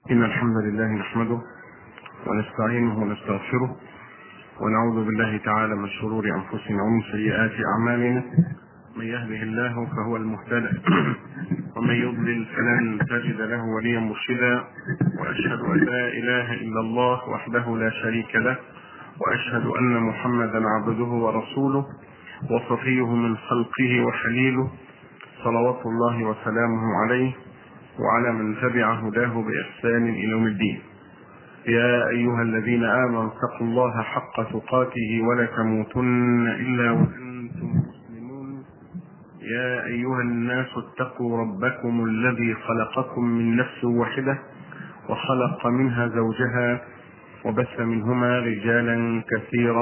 إن الحمد لله نحمده ونستعينه ونستغفره ونعوذ بالله تعالى من شرور أنفسنا ومن سيئات أعمالنا من يهده الله فهو المهتدى ومن يضلل فلن تجد له وليا مرشدا وأشهد أن لا إله إلا الله وحده لا شريك له وأشهد أن محمدا عبده ورسوله وصفيه من خلقه وخليله صلوات الله وسلامه عليه وعلى من تبع هداه بإحسان إلى يوم الدين يا أيها الذين آمنوا اتقوا الله حق تقاته ولا تموتن إلا وأنتم مسلمون يا أيها الناس اتقوا ربكم الذي خلقكم من نفس واحدة وخلق منها زوجها وبث منهما رجالا كثيرا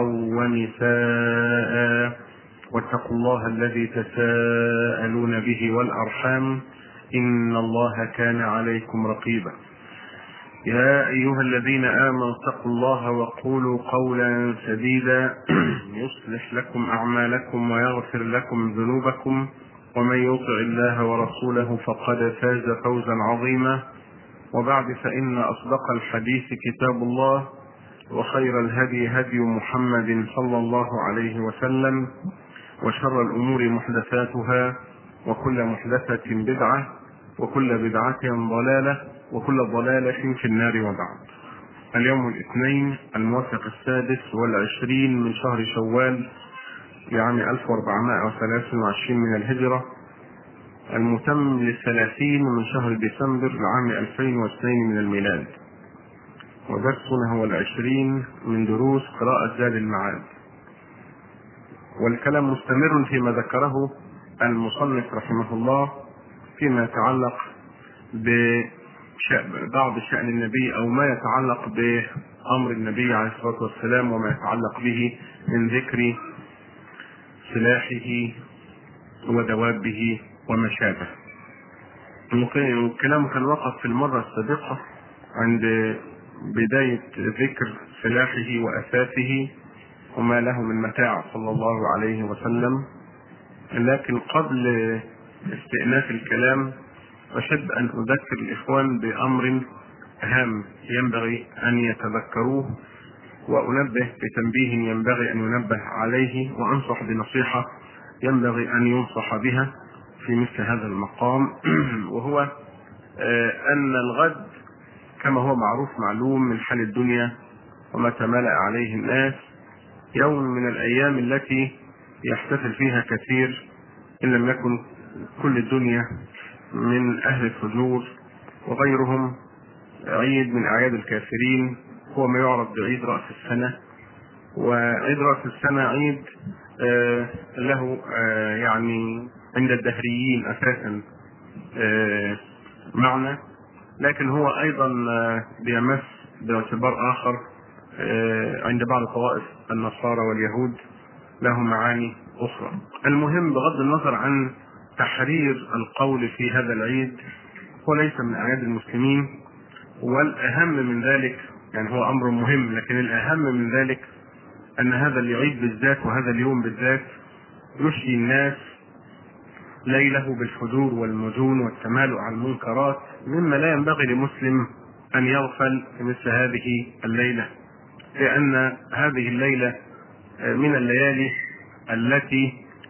ونساء واتقوا الله الذي تساءلون به والأرحام إن الله كان عليكم رقيبا يا أيها الذين آمنوا اتقوا الله وقولوا قولا سديدا يصلح لكم أعمالكم ويغفر لكم ذنوبكم ومن يطع الله ورسوله فقد فاز فوزا عظيما وبعد فإن أصدق الحديث كتاب الله وخير الهدي هدي محمد صلى الله عليه وسلم وشر الأمور محدثاتها وكل محدثة بدعة وكل بدعة ضلالة وكل ضلالة في النار وبعد اليوم الاثنين الموافق السادس والعشرين من شهر شوال لعام 1423 من الهجرة المتم للثلاثين من شهر ديسمبر لعام 2002 من الميلاد ودرسنا هو العشرين من دروس قراءة زاد المعاد والكلام مستمر فيما ذكره المصنف رحمه الله فيما يتعلق ببعض شأن النبي أو ما يتعلق بأمر النبي عليه الصلاة والسلام وما يتعلق به من ذكر سلاحه ودوابه وما شابه. الكلام كان وقف في المرة السابقة عند بداية ذكر سلاحه وأساسه وما له من متاع صلى الله عليه وسلم لكن قبل استئناف الكلام أشد أن أذكر الإخوان بأمر هام ينبغي أن يتذكروه وأنبه بتنبيه ينبغي أن ينبه عليه وأنصح بنصيحة ينبغي أن ينصح بها في مثل هذا المقام وهو أن الغد كما هو معروف معلوم من حال الدنيا وما تملأ عليه الناس يوم من الأيام التي يحتفل فيها كثير إن لم يكن كل الدنيا من أهل الفجور وغيرهم عيد من أعياد الكافرين هو ما يعرف بعيد رأس السنة وعيد رأس السنة عيد آه له آه يعني عند الدهريين أساسا آه معنى لكن هو أيضا بيمس باعتبار آخر عند بعض طوائف النصارى واليهود له معاني أخرى المهم بغض النظر عن تحرير القول في هذا العيد هو ليس من أعياد المسلمين والأهم من ذلك يعني هو أمر مهم لكن الأهم من ذلك أن هذا العيد بالذات وهذا اليوم بالذات يشفي الناس ليله بالفجور والمجون والتمالؤ على المنكرات مما لا ينبغي لمسلم أن يغفل في مثل هذه الليلة لأن هذه الليلة من الليالي التي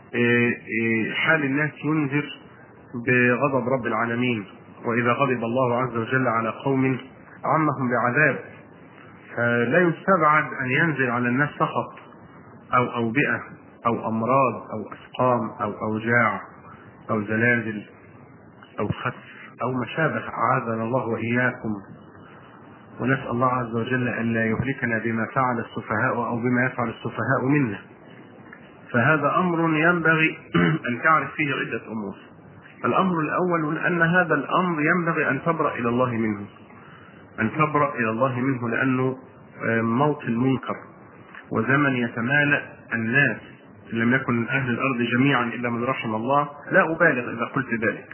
حال الناس ينذر بغضب رب العالمين وإذا غضب الله عز وجل على قوم عمهم بعذاب فلا يستبعد أن ينزل على الناس سخط أو أوبئة أو أمراض أو أسقام أو أوجاع أو زلازل أو خسف أو ما شابه أعاذنا الله وإياكم ونسأل الله عز وجل أن لا يهلكنا بما فعل السفهاء أو بما يفعل السفهاء منا فهذا أمر ينبغي أن تعرف فيه عدة أمور الأمر الأول أن هذا الأمر ينبغي أن تبرأ إلى الله منه أن تبرأ إلى الله منه لأنه موت المنكر وزمن يتمالأ الناس إن لم يكن أهل الأرض جميعا إلا من رحم الله لا أبالغ إذا قلت ذلك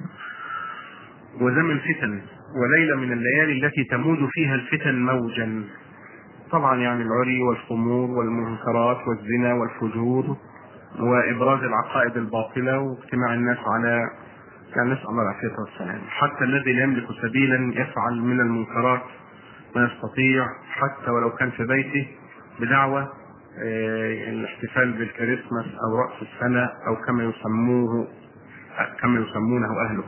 وزمن فتن وليلة من الليالي التي تموج فيها الفتن موجا طبعا يعني العري والخمور والمنكرات والزنا والفجور وإبراز العقائد الباطلة واجتماع الناس على يعني نسأل الله العافية والسلام حتى الذي لا يملك سبيلا يفعل من المنكرات ما يستطيع حتى ولو كان في بيته بدعوة آه، الاحتفال بالكريسماس أو رأس السنة أو كما يسموه كما يسمونه أهله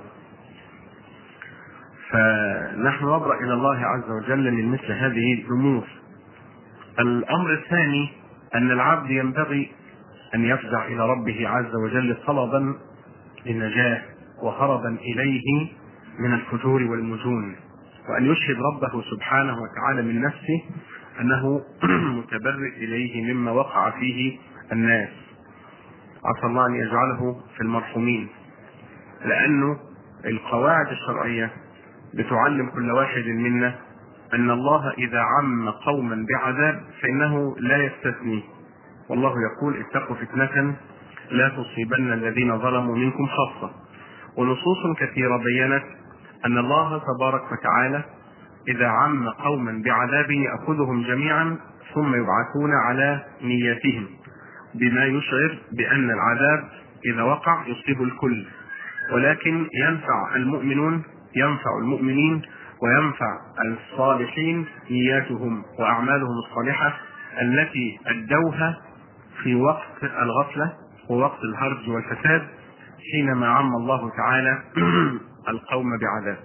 فنحن نبرأ إلى الله عز وجل من مثل هذه الأمور الأمر الثاني أن العبد ينبغي أن يفزع إلى ربه عز وجل طلبا للنجاة وهربا إليه من الفجور والمجون وأن يشهد ربه سبحانه وتعالى من نفسه أنه متبرئ إليه مما وقع فيه الناس عسى الله أن يجعله في المرحومين لأنه القواعد الشرعية بتعلم كل واحد منا أن الله إذا عم قوما بعذاب فإنه لا يستثني والله يقول اتقوا فتنة لا تصيبن الذين ظلموا منكم خاصة ونصوص كثيرة بينت أن الله تبارك وتعالى إذا عم قوما بعذاب يأخذهم جميعا ثم يبعثون على نياتهم بما يشعر بأن العذاب إذا وقع يصيب الكل ولكن ينفع المؤمنون ينفع المؤمنين وينفع الصالحين نياتهم وأعمالهم الصالحة التي أدوها في وقت الغفلة ووقت الهرج والفساد حينما عم الله تعالى القوم بعذاب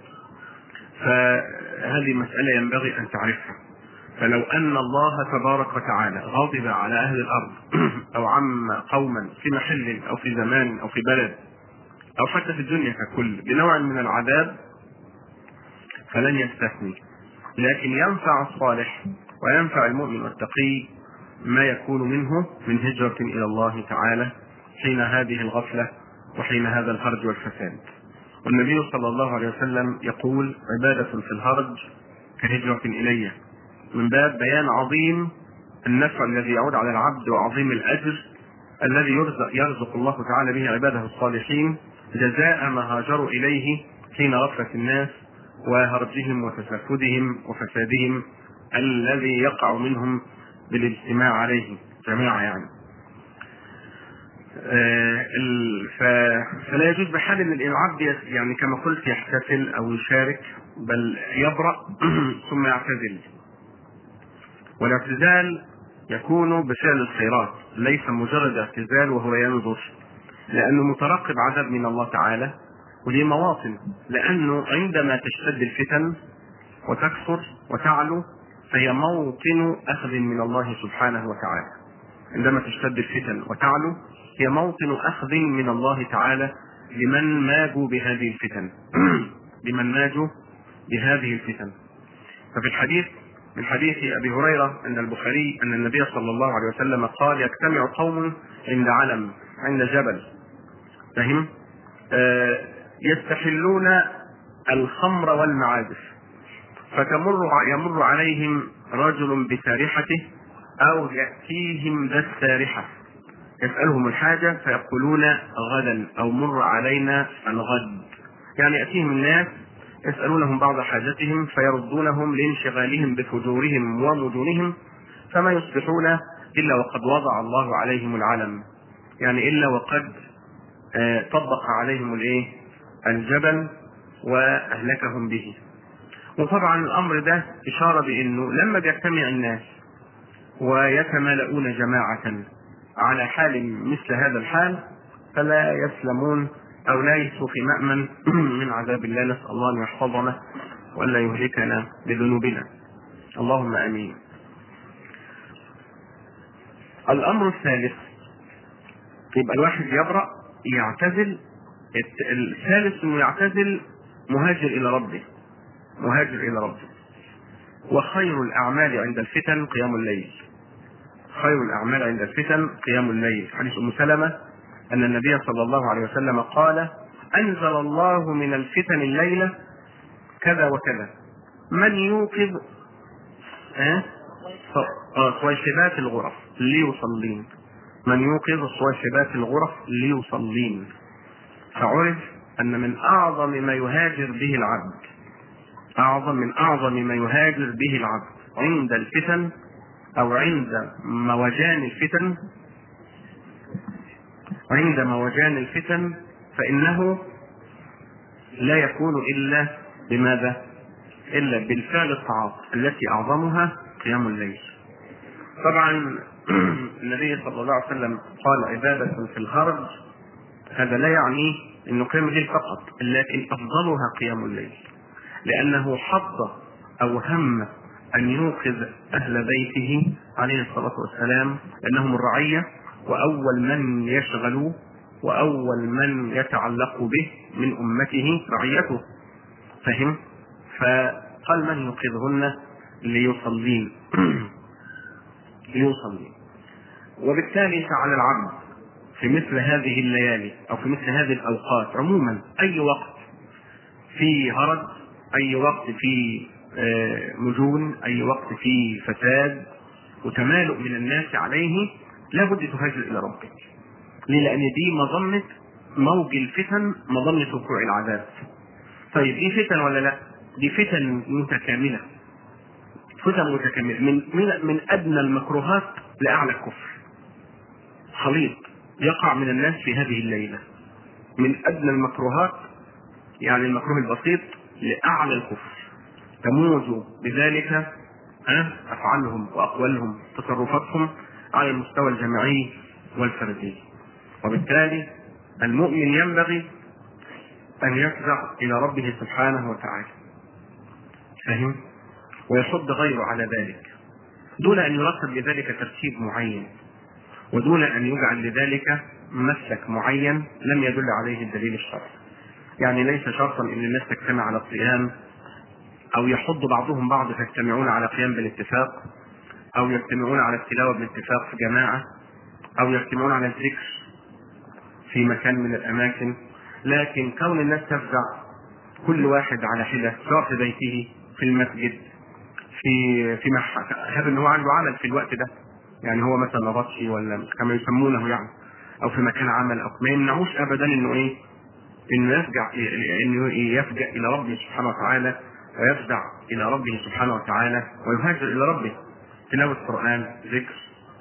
فهذه مسألة ينبغي أن تعرفها فلو أن الله تبارك وتعالى غضب على أهل الأرض أو عم قوما في محل أو في زمان أو في بلد أو حتى في الدنيا ككل بنوع من العذاب فلن يستثني لكن ينفع الصالح وينفع المؤمن والتقي ما يكون منه من هجرة إلى الله تعالى حين هذه الغفلة وحين هذا الهرج والفساد والنبي صلى الله عليه وسلم يقول عبادة في الهرج كهجرة إلي من باب بيان عظيم النفع الذي يعود على العبد وعظيم الأجر الذي يرزق, يرزق الله تعالى به عباده الصالحين جزاء ما هاجروا إليه حين غفلة الناس وهرجهم وتسافدهم وفسادهم الذي يقع منهم بالاجتماع عليه جماعة يعني آه فلا يجوز بحال ان العبد يعني كما قلت يحتفل او يشارك بل يبرأ ثم يعتزل والاعتزال يكون بفعل الخيرات ليس مجرد اعتزال وهو ينظر لانه مترقب عذاب من الله تعالى ودي مواطن لانه عندما تشتد الفتن وتكثر وتعلو فهي موطن اخذ من الله سبحانه وتعالى عندما تشتد الفتن وتعلو هي موطن اخذ من الله تعالى لمن ماجوا بهذه الفتن لمن ماجوا بهذه الفتن ففي الحديث من حديث ابي هريره ان البخاري ان النبي صلى الله عليه وسلم قال يجتمع قوم عند علم عند جبل فهم آه يستحلون الخمر والمعازف فتمر يمر عليهم رجل بسارحته او ياتيهم ذا السارحه يسالهم الحاجه فيقولون غدا او مر علينا الغد يعني ياتيهم الناس يسالونهم بعض حاجتهم فيردونهم لانشغالهم بفجورهم ومجونهم فما يصبحون الا وقد وضع الله عليهم العلم يعني الا وقد طبق عليهم الايه الجبل واهلكهم به وطبعا الامر ده اشاره بانه لما بيجتمع الناس ويتمالؤون جماعه على حال مثل هذا الحال فلا يسلمون او ليسوا في مامن من عذاب الله نسال الله ان يحفظنا والا يهلكنا بذنوبنا اللهم امين الامر الثالث يبقى الواحد يبرأ يعتزل الثالث انه يعتزل مهاجر الى ربه مهاجر الى ربه وخير الاعمال عند الفتن قيام الليل خير الاعمال عند الفتن قيام الليل حديث ام سلمه ان النبي صلى الله عليه وسلم قال انزل الله من الفتن الليله كذا وكذا من يوقظ اه صويشبات الغرف ليصلين من يوقظ صويشبات الغرف ليصلين فعرف ان من اعظم ما يهاجر به العبد اعظم من اعظم ما يهاجر به العبد عند الفتن او عند موجان الفتن عند موجان الفتن فانه لا يكون الا بماذا؟ الا بالفعل الطاعات التي اعظمها قيام الليل. طبعا النبي صلى الله عليه وسلم قال عباده في الهرج هذا لا يعني انه قيام الليل فقط لكن افضلها قيام الليل لانه حض او هم ان يوقظ اهل بيته عليه الصلاه والسلام لانهم الرعيه واول من يشغل واول من يتعلق به من امته رعيته فهم فقال من يوقظهن ليصلين ليصلين وبالتالي فعلى العبد في مثل هذه الليالي او في مثل هذه الاوقات عموما اي وقت في هرج اي وقت في مجون اي وقت في فساد وتمالؤ من الناس عليه لابد تهاجر الى ربك ليه لان دي مظنه موج الفتن مظنه وقوع العذاب طيب دي فتن ولا لا دي فتن متكامله فتن متكامله من من, من ادنى المكروهات لاعلى الكفر خليط يقع من الناس في هذه الليله من ادنى المكروهات يعني المكروه البسيط لاعلى الكفر تموج بذلك افعالهم واقوالهم تصرفاتهم على المستوى الجماعي والفردي وبالتالي المؤمن ينبغي ان يفزع الى ربه سبحانه وتعالى فهم ويصد غيره على ذلك دون ان يرتب لذلك ترتيب معين ودون ان يجعل لذلك مسلك معين لم يدل عليه الدليل الشرعي يعني ليس شرطا ان الناس تجتمع على الصيام او يحض بعضهم بعض فيجتمعون على قيام بالاتفاق او يجتمعون على التلاوه بالاتفاق في جماعه او يجتمعون على الذكر في مكان من الاماكن لكن كون الناس تفزع كل واحد على حده سواء في بيته في المسجد في في هذا ان هو عنده عمل في الوقت ده يعني هو مثلا نبطشي ولا كما يسمونه يعني او في مكان عمل او ما يمنعوش ابدا انه ايه انه يفجع انه يفجع الى ربه سبحانه وتعالى ويفزع الى ربه سبحانه وتعالى ويهاجر الى ربه تلاوه قران ذكر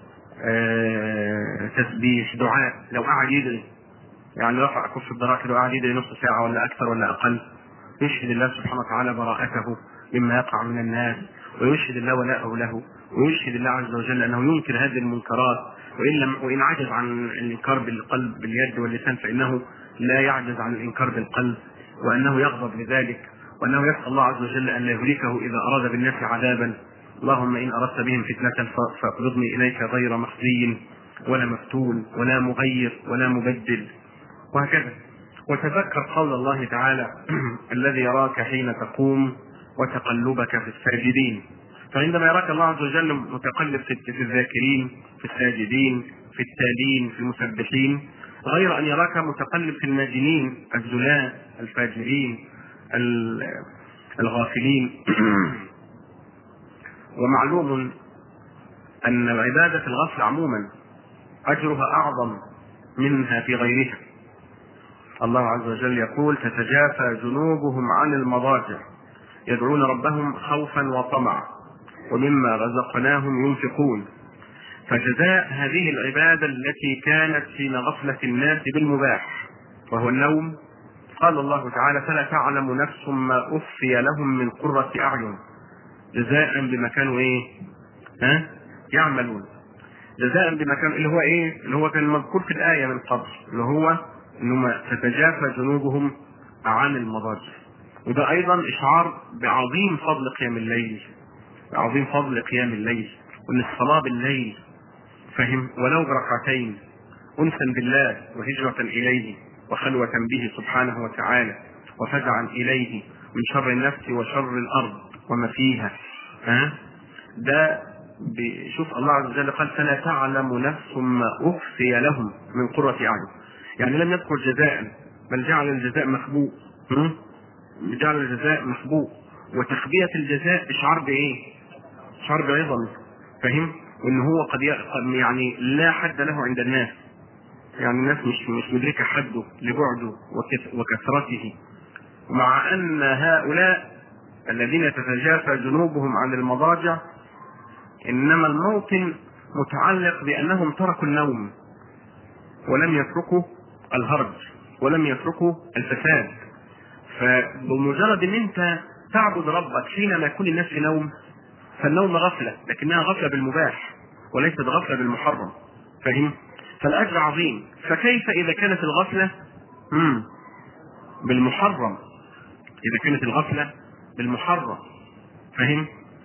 آه، تسبيح دعاء لو قعد يدري يعني رفع كف الضراء كده وقعد يدري نص ساعه ولا اكثر ولا اقل يشهد الله سبحانه وتعالى براءته مما يقع من الناس ويشهد الله ولاءه له ويشهد الله عز وجل انه ينكر هذه المنكرات وان لم وان عجز عن الانكار بالقلب باليد واللسان فانه لا يعجز عن الانكار بالقلب وانه يغضب لذلك وانه يسال الله عز وجل ان لا يهلكه اذا اراد بالناس عذابا اللهم ان اردت بهم فتنه فاقبضني اليك غير مخزي ولا مفتون ولا مغير ولا مبدل وهكذا وتذكر قول الله تعالى الذي يراك حين تقوم وتقلبك في الساجدين فعندما يراك الله عز وجل متقلب في الذاكرين في الساجدين في التالين في المسبحين غير ان يراك متقلب في الناجمين الزلاء الفاجرين الغافلين ومعلوم ان العباده في الغفل عموما اجرها اعظم منها في غيرها الله عز وجل يقول تتجافى جنوبهم عن المضاجع يدعون ربهم خوفا وطمعا ومما رزقناهم ينفقون فجزاء هذه العباده التي كانت في غفله الناس بالمباح وهو النوم قال الله تعالى فلا تعلم نفس ما اخفي لهم من قره اعين جزاء بما كانوا ايه ها يعملون جزاء بما كانوا اللي هو ايه اللي هو كان مذكور في الايه من قبل اللي هو انهم تتجافى جنوبهم عن المضاجع وده ايضا اشعار بعظيم فضل قيام الليل بعظيم فضل قيام الليل وان الصلاه بالليل فهم ولو بركعتين انسا بالله وهجره اليه وخلوه به سبحانه وتعالى وفزعا اليه من شر النفس وشر الارض وما فيها ها ده شوف الله عز وجل قال فلا تعلم نفس ما اخفي لهم من قرة اعين يعني لم يذكر جزاء بل جعل الجزاء مخبوء جعل الجزاء مخبوء وتخبية الجزاء اشعار بايه؟ اشعار بعظم فهم؟ وان هو قد يعني لا حد له عند الناس يعني الناس مش مش مدركه حده لبعده وكثرته مع ان هؤلاء الذين تتجافى جنوبهم عن المضاجع انما الموطن متعلق بانهم تركوا النوم ولم يتركوا الهرج ولم يتركوا الفساد فبمجرد ان انت تعبد ربك حينما يكون الناس في نوم فالنوم غفله لكنها غفله بالمباح وليست غفله بالمحرم فاهم؟ فالاجر عظيم فكيف اذا كانت الغفله مم. بالمحرم اذا كانت الغفله بالمحرم فاهم؟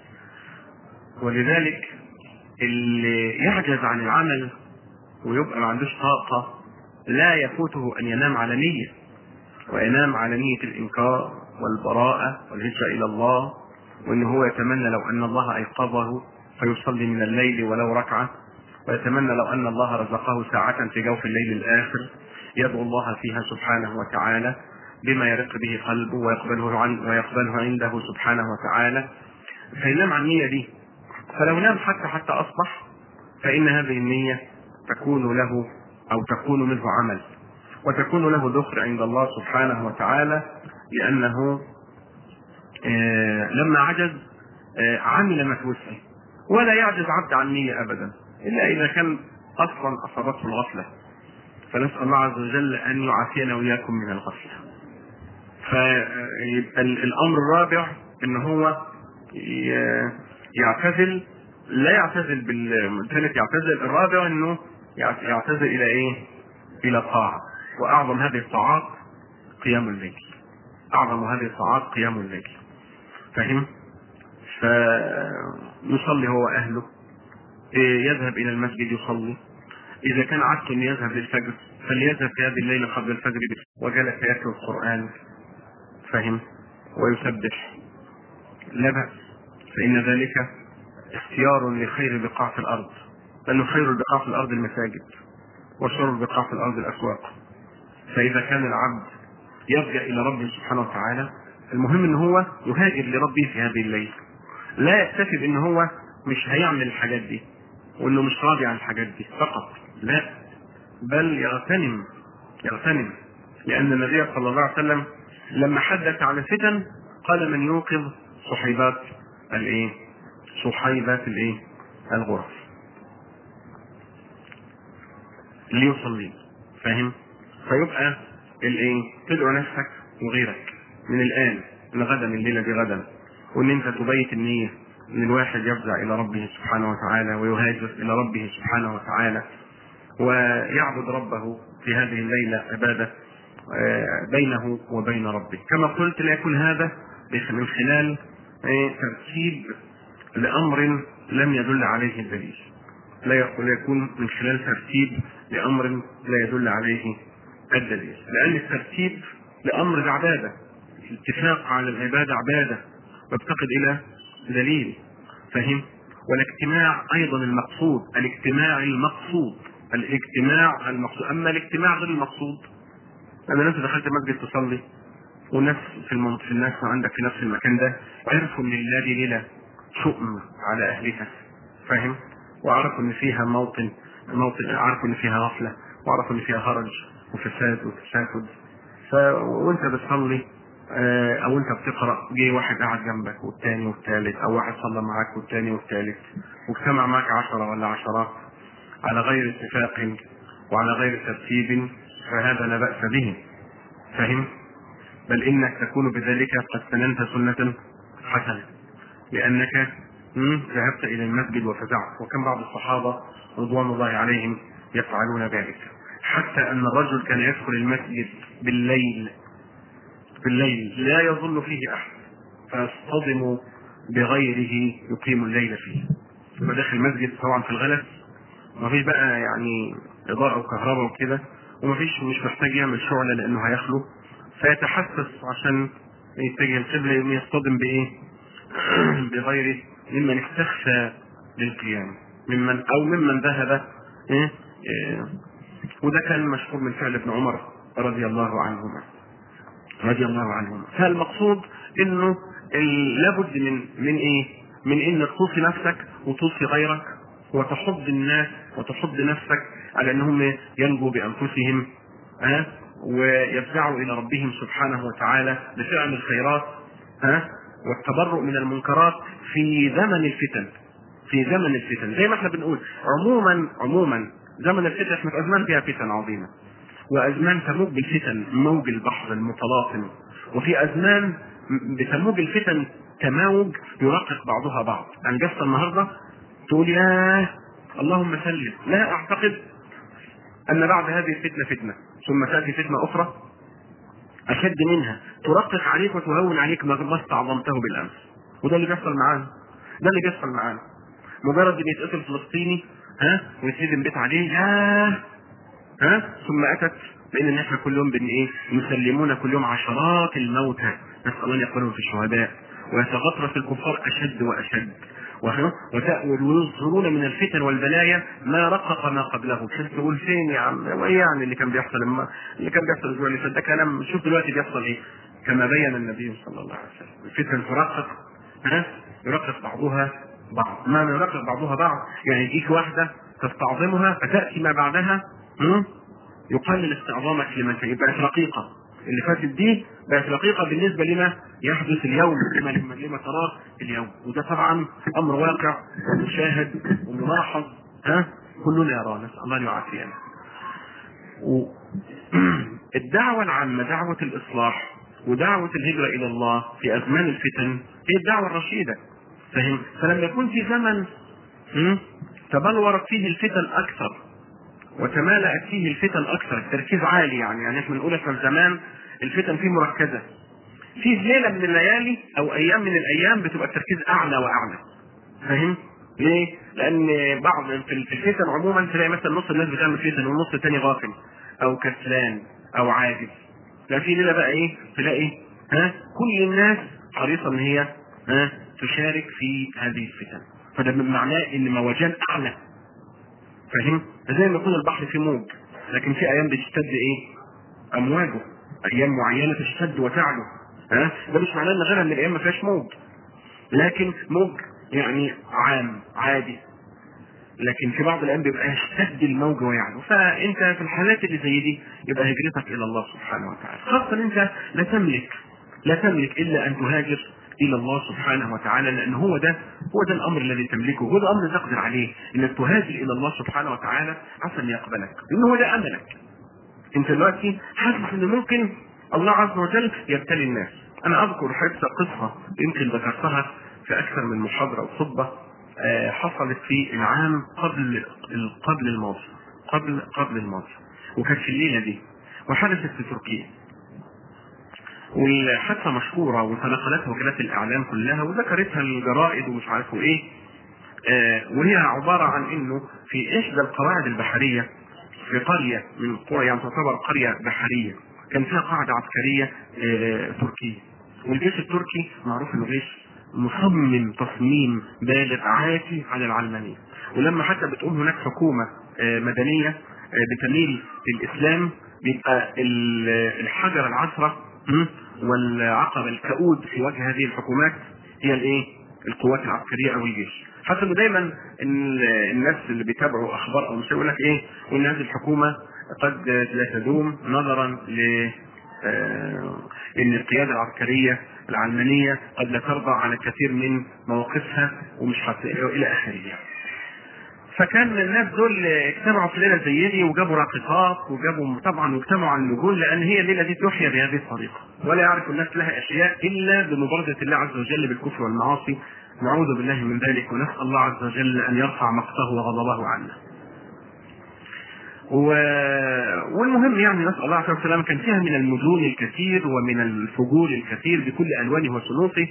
ولذلك اللي يعجز عن العمل ويبقى ما عندوش طاقة لا يفوته أن ينام على نية وينام على نية الإنكار والبراءة والهجرة إلى الله وأن هو يتمنى لو أن الله أيقظه فيصلي من الليل ولو ركعة ويتمنى لو أن الله رزقه ساعة في جوف الليل الآخر يدعو الله فيها سبحانه وتعالى بما يرق به قلبه ويقبله عن ويقبله عنده سبحانه وتعالى فينام عن النية دي فلو نام حتى حتى أصبح فإن هذه النية تكون له أو تكون منه عمل وتكون له ذخر عند الله سبحانه وتعالى لأنه آه لما عجز آه عمل ما توسعه ولا يعجز عبد عن نية أبدا إلا إذا كان أصلا أصابته الغفلة فنسأل الله عز وجل أن يعافينا وإياكم من الغفلة فيبقى الأمر الرابع إن هو يعتزل لا يعتزل بالثالث يعتزل الرابع انه يعتزل الى ايه؟ الى طاعه واعظم هذه الطاعات قيام الليل اعظم هذه الطاعات قيام الليل فهم؟ فيصلي هو واهله يذهب الى المسجد يصلي اذا كان عادته ان يذهب للفجر فليذهب في هذه الليله قبل الفجر وجلس يتلو القران فهم؟ ويسبح لا بأس فإن ذلك اختيار لخير بقاع في الأرض لأن خير البقاع في الأرض المساجد وشر البقاع في الأرض الأسواق فإذا كان العبد يرجع إلى ربه سبحانه وتعالى المهم إن هو يهاجر لربه في هذه الليل لا يكتفي بإن هو مش هيعمل الحاجات دي وإنه مش راضي عن الحاجات دي فقط لا بل يغتنم يغتنم لأن النبي صلى الله عليه وسلم لما حدث عن الفتن قال من يوقظ صحيبات الايه صحيبات الايه الغرف ليصلي فاهم فيبقى الايه تدعو نفسك وغيرك من الان لغدا الليله دي غدا وان انت تبيت النيه ان الواحد يفزع الى ربه سبحانه وتعالى ويهاجر الى ربه سبحانه وتعالى ويعبد ربه في هذه الليله عباده بينه وبين ربه كما قلت لا يكون هذا من خلال ترتيب لامر لم يدل عليه الدليل لا يكون من خلال ترتيب لامر لا يدل عليه الدليل لان الترتيب لامر العباده الاتفاق على العباده عباده ويفتقد الى دليل فهم والاجتماع ايضا المقصود الاجتماع المقصود الاجتماع المقصود اما الاجتماع غير المقصود انا نفسي دخلت مسجد تصلي وناس في المنطقة في الناس عندك في نفس المكان ده عرفوا ان الليله دي ليله شؤم على اهلها فاهم؟ وعرفوا ان فيها موطن موطن عرفوا ان فيها غفله وعرفوا ان فيها هرج وفساد وتشاكد ف وانت بتصلي او انت بتقرا جه واحد قاعد جنبك والتاني والتالت او واحد صلى معاك والتاني والتالت واجتمع معك عشرة ولا عشرات على غير اتفاق وعلى غير ترتيب فهذا لا بأس به فهم؟ بل انك تكون بذلك قد سننت سنة حسنة لانك ذهبت الى المسجد وفزعت وكم بعض الصحابة رضوان الله عليهم يفعلون ذلك حتى ان الرجل كان يدخل المسجد بالليل بالليل لا يظن فيه احد فيصطدم بغيره يقيم الليل فيه فداخل المسجد طبعا في الغلس ما فيش بقى يعني اضاءة وكهرباء وكده وما فيش مش محتاج يعمل شعلة لانه هيخلو فيتحسس عشان يتجه القبلة يصطدم بايه بغيره ممن استخفى للقيام ممن او ممن ذهب إيه؟ إيه وده كان مشهور من فعل ابن عمر رضي الله عنهما رضي الله عنهما فالمقصود انه لابد من من ايه من انك توصي نفسك وتوصي غيرك وتحض الناس وتحض نفسك على انهم ينجوا بانفسهم ها أه؟ ويفزعوا الى ربهم سبحانه وتعالى بفعل الخيرات ها أه؟ والتبرؤ من المنكرات في زمن الفتن في زمن الفتن زي ما احنا بنقول عموما عموما زمن الفتن احنا في ازمان فيها فتن عظيمه وازمان تموج بالفتن موج البحر المتلاطم وفي ازمان بتموج الفتن تماوج يرقق بعضها بعض يعني جلسه النهارده تقول يا اللهم سلم لا اعتقد ان بعد هذه الفتنه فتنه ثم تاتي فتنه اخرى اشد منها ترقق عليك وتهون عليك ما استعظمته بالامس وده اللي بيحصل معانا ده اللي بيحصل معانا مجرد ان يتقتل فلسطيني ها ويتهدم بيت عليه ياه ها ثم اتت بان ان احنا كل يوم بن ايه يسلمون كل يوم عشرات الموتى نسال الله ان يقبلهم في الشهداء ويتغطرس الكفار اشد واشد ويظهرون من الفتن والبلايا ما رقق ما قبله عشان تقول فين يا عم وايه يعني اللي كان بيحصل لما اللي كان بيحصل الاسبوع اللي فات ده كلام شوف دلوقتي بيحصل ايه كما بين النبي صلى الله عليه وسلم الفتن ترقق ها يرقق بعضها بعض ما يرقق بعضها بعض يعني تجيك واحده تستعظمها فتاتي ما بعدها يقلل استعظامك لمن بقت رقيقه اللي فاتت دي بقت رقيقه بالنسبه لما يحدث اليوم لما لما, لما تراه اليوم وده طبعا امر واقع ومشاهد وملاحظ ها كلنا يراه نسال الله ان يعافينا. و... الدعوه العامه دعوه الاصلاح ودعوه الهجره الى الله في ازمان الفتن هي الدعوه الرشيده فهم فلما يكون في زمن تبلورت فيه الفتن اكثر وتمالأت فيه الفتن اكثر التركيز عالي يعني يعني احنا بنقول احنا زمان الفتن فيه مركزه في ليله من الليالي او ايام من الايام بتبقى التركيز اعلى واعلى فاهم ليه؟ لان بعض في الفتن عموما تلاقي مثلا نص الناس بتعمل فتن والنص الثاني غافل او كسلان او عاجز لا في ليله بقى ايه تلاقي ها كل الناس حريصه ان هي ها تشارك في هذه الفتن فده معناه ان موجان اعلى فاهم؟ زي ما يكون البحر فيه موج لكن في ايام بتشتد ايه؟ امواجه ايام معينه تشتد وتعلو ها ده مش معناه ان غيرها من الايام ما فيهاش موج لكن موج يعني عام عادي لكن في بعض الايام بيبقى يشتد الموج ويعلو فانت في الحالات اللي زي دي يبقى هجرتك الى الله سبحانه وتعالى خاصه انت لا تملك لا تملك الا ان تهاجر الى الله سبحانه وتعالى لان هو ده هو ده الامر الذي تملكه هو ده الامر تقدر عليه انك تهاجر الى الله سبحانه وتعالى عسى ان يقبلك لان هو ده املك انت دلوقتي حاسس ان ممكن الله عز وجل يبتلي الناس انا اذكر حادثه قصه يمكن ذكرتها في اكثر من محاضره وخطبه آه حصلت في العام قبل قبل الماضي قبل قبل الماضي وكانت في الليله دي وحدثت في تركيا والحادثه مشهوره وتناقلتها وكالات الاعلام كلها وذكرتها الجرائد ومش عارف ايه آه وهي عباره عن انه في احدى القواعد البحريه في قريه من القرى يعني تعتبر قريه بحريه كان فيها قاعده عسكريه آه تركيه والجيش التركي معروف انه جيش مصمم تصميم بالغ عاتي على العلمانيه ولما حتى بتقوم هناك حكومه آه مدنيه بتميل للاسلام بيبقى الحجر العثره والعقبه الكؤود في وجه هذه الحكومات هي الايه؟ القوات العسكريه او الجيش. حتى دايما ان الناس اللي بيتابعوا اخبار او مش يقول لك ايه؟ وان هذه الحكومه قد لا تدوم نظرا ل ان القياده العسكريه العلمانيه قد لا ترضى على كثير من مواقفها ومش حتى الى اخره يعني. فكان الناس دول اجتمعوا في ليله زي دي وجابوا راقصات وجابوا طبعا واجتمعوا على النجوم لان هي الليله دي تحيا بهذه الطريقه ولا يعرف الناس لها اشياء الا بمبارزه الله عز وجل بالكفر والمعاصي نعوذ بالله من ذلك ونسال الله عز وجل ان يرفع مقته وغضبه عنا. و... والمهم يعني نسال الله عز وجل كان فيها من المجون الكثير ومن الفجور الكثير بكل الوانه وصنوفه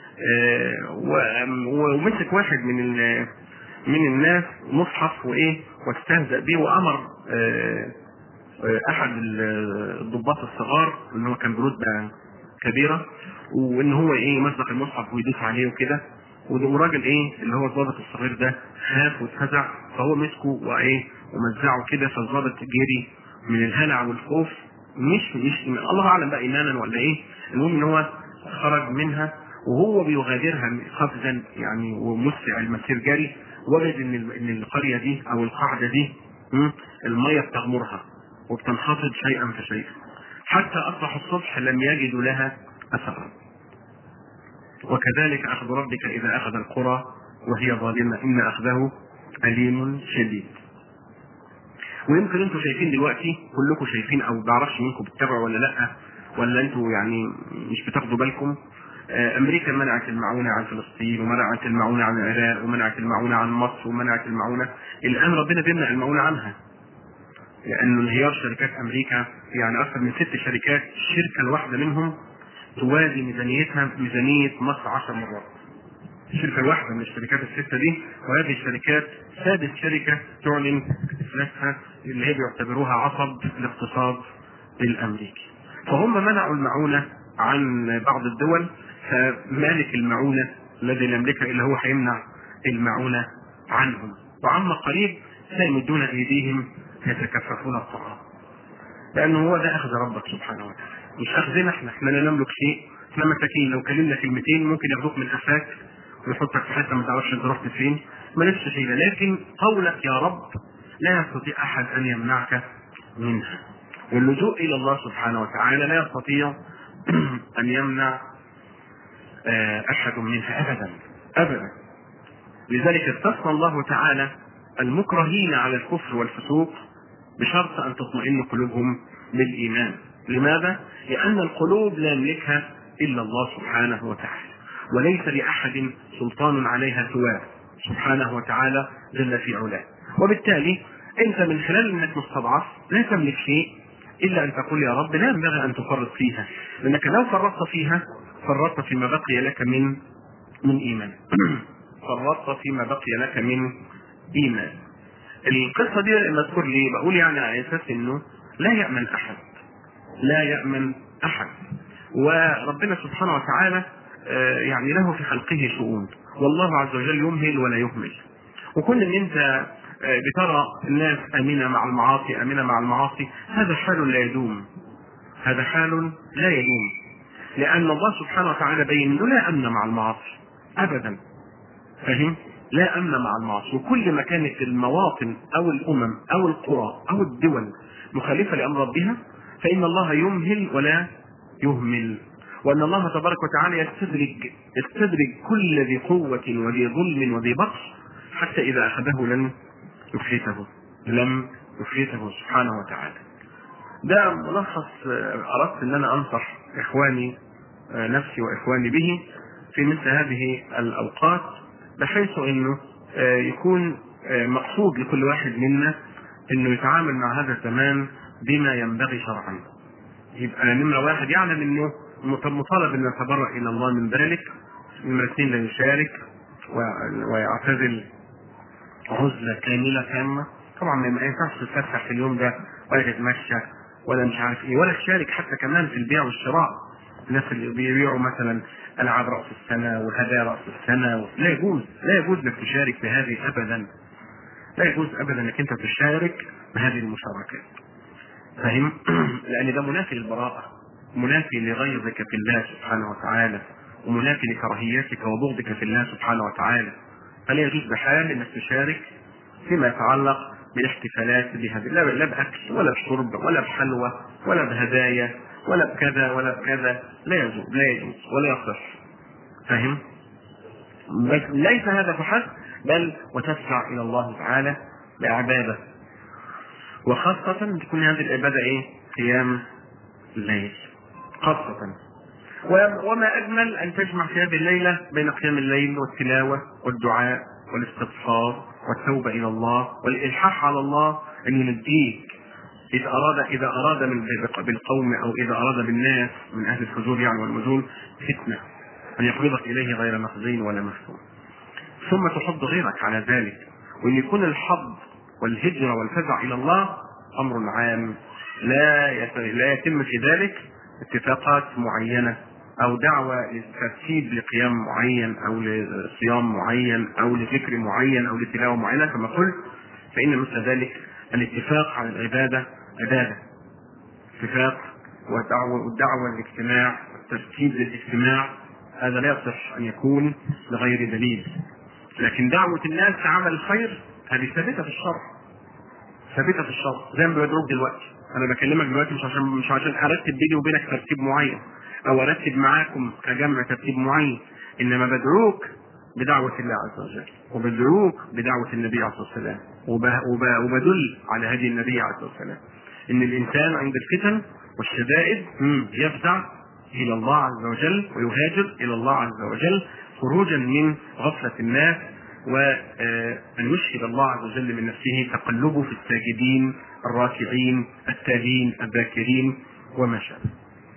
ومسك واحد من ال... من الناس مصحف وايه واستهزأ به وامر احد الضباط الصغار ان هو كان برتبه كبيره وان هو ايه يمزق المصحف ويدوس عليه وكده والراجل ايه اللي هو الضابط الصغير ده خاف واتفزع فهو مسكه وايه ومزعه كده فالضابط جري من الهلع والخوف مش مش الله اعلم بقى ايمانا ولا ايه المهم ان هو خرج منها وهو بيغادرها قفزا يعني ومسرع المسير جري وجد ان ان القريه دي او القاعده دي الميه بتغمرها وبتنخفض شيئا فشيئا حتى اصبح الصبح لم يجدوا لها اثرا وكذلك اخذ ربك اذا اخذ القرى وهي ظالمه ان اخذه اليم شديد ويمكن انتم شايفين دلوقتي كلكم شايفين او بعرفش منكم بتتابعوا ولا لا ولا انتوا يعني مش بتاخدوا بالكم امريكا منعت المعونه عن فلسطين ومنعت المعونه عن العراق ومنعت المعونه عن مصر ومنعت المعونه الان ربنا بيمنع المعونه عنها لانه انهيار شركات امريكا يعني اكثر من ست شركات الشركه الواحده منهم توازي ميزانيتها ميزانيه مصر عشر مرات الشركه الواحده من الشركات السته دي وهذه الشركات سادس شركه تعلن افلاسها اللي هي بيعتبروها عصب الاقتصاد الامريكي فهم منعوا المعونه عن بعض الدول فمالك المعونه الذي لا يملكها الا هو هيمنع المعونه عنهم وعما قريب سيمدون ايديهم يتكففون الطعام لانه هو ده اخذ ربك سبحانه وتعالى مش اخذنا احنا احنا لا نملك شيء احنا مساكين لو كلمنا كلمتين ممكن ياخدوك من قفاك ويحطك في حته ما تعرفش انت رحت فين مالكش حيله لكن قولك يا رب لا يستطيع احد ان يمنعك منها واللجوء الى الله سبحانه وتعالى لا يستطيع ان يمنع احد منها ابدا ابدا لذلك استثنى الله تعالى المكرهين على الكفر والفسوق بشرط ان تطمئن قلوبهم بالايمان لماذا؟ لان القلوب لا يملكها الا الله سبحانه وتعالى وليس لاحد سلطان عليها سواه سبحانه وتعالى جل في علاه وبالتالي انت من خلال انك مستضعف لا تملك شيء الا ان تقول يا رب لا ينبغي ان تفرط فيها لانك لو فرطت فيها فرطت فيما بقي لك من من ايمان فرطت فيما بقي لك من ايمان القصه دي مذكور ليه بقول يعني على اساس انه لا يامن احد لا يامن احد وربنا سبحانه وتعالى يعني له في خلقه شؤون والله عز وجل يمهل ولا يهمل وكل ان انت بترى الناس امنه مع المعاصي امنه مع المعاصي هذا حال لا يدوم هذا حال لا يدوم لان الله سبحانه وتعالى بين انه لا امن مع المعاصي ابدا فاهم لا امن مع المعاصي وكل ما كانت المواطن او الامم او القرى او الدول مخالفه لامر ربها فان الله يمهل ولا يهمل وان الله تبارك وتعالى يستدرج يستدرج كل ذي قوه وذي ظلم وذي بطش حتى اذا اخذه لن يفلته لم يفلته سبحانه وتعالى ده ملخص اردت ان انا انصح اخواني نفسي واخواني به في مثل هذه الاوقات بحيث انه يكون مقصود لكل واحد منا انه يتعامل مع هذا الزمان بما ينبغي شرعا يبقى نمره واحد يعلم انه مطالب ان يتبرأ الى الله من ذلك نمره اثنين لا يشارك ويعتزل عزله كامله تامه طبعا ما ينفعش تتفسح في اليوم ده ولا تتمشى ولا مش عارف ايه ولا تشارك حتى كمان في البيع والشراء الناس اللي بيبيعوا مثلا العاب راس السنه وهدايا راس السنه لا يجوز لا يجوز انك تشارك في هذه ابدا لا يجوز ابدا انك انت تشارك بهذه المشاركات فاهم؟ لان ده منافي للبراءه منافي لغيظك في الله سبحانه وتعالى ومنافي لكراهيتك وبغضك في الله سبحانه وتعالى فلا يجوز بحال انك تشارك فيما يتعلق بالاحتفالات بهذه لا لا باكل ولا بشرب ولا بحلوى ولا بهدايا ولا بكذا ولا بكذا لا يجوز لا يجوز ولا يصح فهم؟ بس ليس هذا فحسب بل وتسعى الى الله تعالى بعباده وخاصة تكون هذه العبادة ايه؟ قيام الليل خاصة وما أجمل أن تجمع في هذه الليلة بين قيام الليل والتلاوة والدعاء والاستغفار والتوبة إلى الله والإلحاح على الله أن ينجيك إذا أراد إذا أراد من بالقوم أو إذا أراد بالناس من أهل الفجور يعني والنزول فتنة أن يقبضك إليه غير مخزين ولا مفتون ثم تحض غيرك على ذلك وأن يكون الحظ والهجرة والفزع إلى الله أمر عام لا لا يتم في ذلك اتفاقات معينة أو دعوة لترتيب لقيام معين أو لصيام معين أو لذكر معين أو لتلاوة معينة كما قلت فإن مثل ذلك الاتفاق على العبادة عبادة اتفاق والدعوة والدعوة للاجتماع والترتيب للاجتماع هذا لا يصح أن يكون لغير دليل لكن دعوة الناس لعمل الخير هذه ثابتة في الشرع ثابتة في الشرع زي ما بيدعوك دلوقتي أنا بكلمك دلوقتي مش عشان مش عشان أرتب بيني وبينك ترتيب معين أو أرتب معاكم كجمع ترتيب معين إنما بدعوك بدعوة الله عز وجل وبدعوك بدعوة النبي عليه الصلاة والسلام وب... وب... وبدل على هدي النبي عليه الصلاة والسلام إن الإنسان عند الفتن والشدائد يفزع الى الله عز وجل ويهاجر الى الله عز وجل خروجا من غفله الناس وأن يشهد الله عز وجل من نفسه تقلبه في الساجدين الراكعين التالين الذاكرين وما شابه.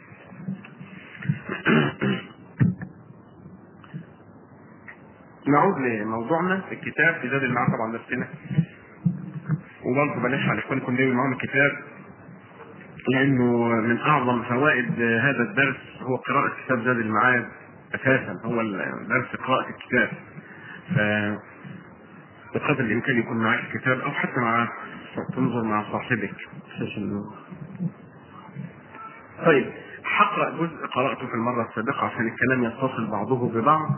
نعود لموضوعنا في الكتاب في زاد المعاد طبعا درسنا وبرضه بلاش على اخوانكم دايما معاهم الكتاب لانه من اعظم فوائد هذا الدرس هو قراءه كتاب زاد المعاد اساسا هو درس قراءه الكتاب ف بقدر الامكان يكون معك الكتاب او حتى مع تنظر مع صاحبك طيب هقرا جزء قراته في المره السابقه عشان الكلام يتصل بعضه ببعض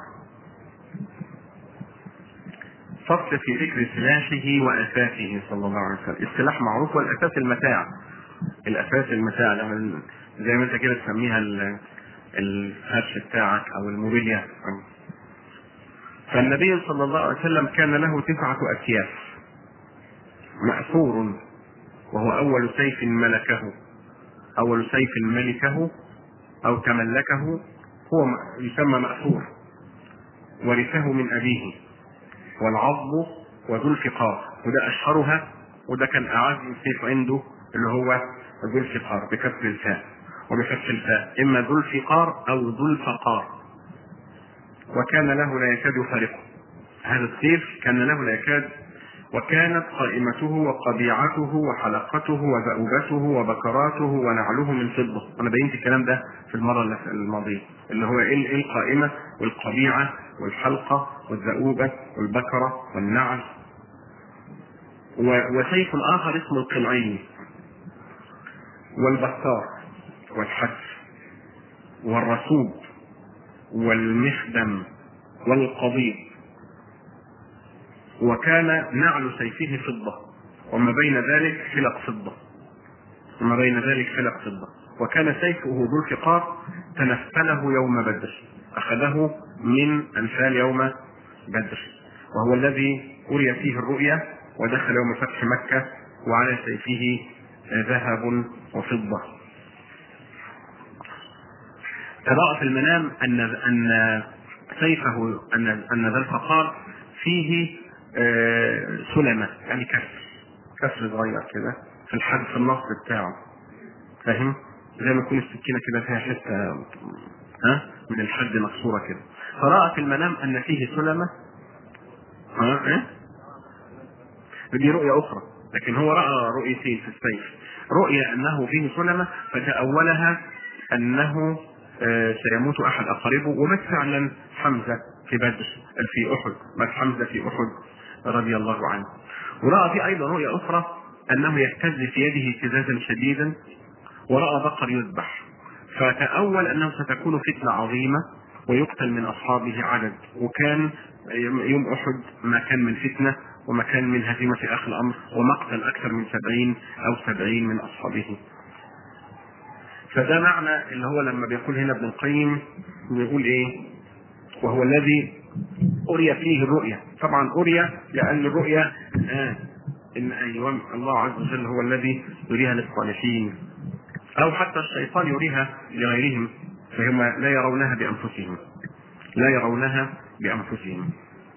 فصل في ذكر سلاحه واساسه صلى الله عليه وسلم السلاح معروف والاساس المتاع الاساس المتاع زي ما انت كده تسميها الفرش بتاعك او الموبيليا فالنبي صلى الله عليه وسلم كان له تسعة أسياف مأثور وهو أول سيف ملكه أول سيف ملكه أو تملكه هو يسمى مأثور ورثه من أبيه والعظم وذو الفقار وده أشهرها وده كان أعز سيف عنده اللي هو ذو الفقار بكسر الفاء وبفتح الفاء إما ذو الفقار أو ذو الفقار وكان له لا يكاد يفارقه هذا السيف كان له لا يكاد وكانت قائمته وقبيعته وحلقته وذؤوبته وبكراته ونعله من فضة أنا بينت الكلام ده في المرة الماضية اللي هو إيه القائمة والقبيعة والحلقة والذؤوبة والبكرة والنعل وسيف آخر اسمه القلعين والبكار والحتف والرسوب والمخدم والقضيب وكان نعل سيفه فضة وما بين ذلك فلق فضة وما بين ذلك فلق فضة وكان سيفه ذو الفقار تنفله يوم بدر أخذه من أنفال يوم بدر وهو الذي أري فيه الرؤيا ودخل يوم فتح مكة وعلى سيفه ذهب وفضة تراءى في المنام ان ان سيفه ان ان ذا الفقار فيه سلمه يعني كسر كسر صغير كده في الحد في النص بتاعه فاهم؟ زي ما يكون السكينه كده فيها حته ها من الحد مكسوره كده فراى في المنام ان فيه سلمه ها إيه؟ دي رؤيه اخرى لكن هو راى رؤيتين في السيف رؤيا انه فيه سلمه فتاولها انه سيموت احد اقاربه ومات فعلا حمزه في بدر في احد مات حمزه في احد رضي الله عنه وراى في ايضا رؤيا اخرى انه يهتز في يده اهتزازا شديدا وراى بقر يذبح فتاول انه ستكون فتنه عظيمه ويقتل من اصحابه عدد وكان يوم احد ما كان من فتنه وما كان من هزيمه في اخر الامر ومقتل اكثر من سبعين او سبعين من اصحابه فده معنى اللي هو لما بيقول هنا ابن القيم بيقول ايه وهو الذي أري فيه الرؤيا طبعا أري لأن الرؤيا آه إن أيوة الله عز وجل هو الذي يريها للصالحين أو حتى الشيطان يريها لغيرهم فهم لا يرونها بأنفسهم لا يرونها بأنفسهم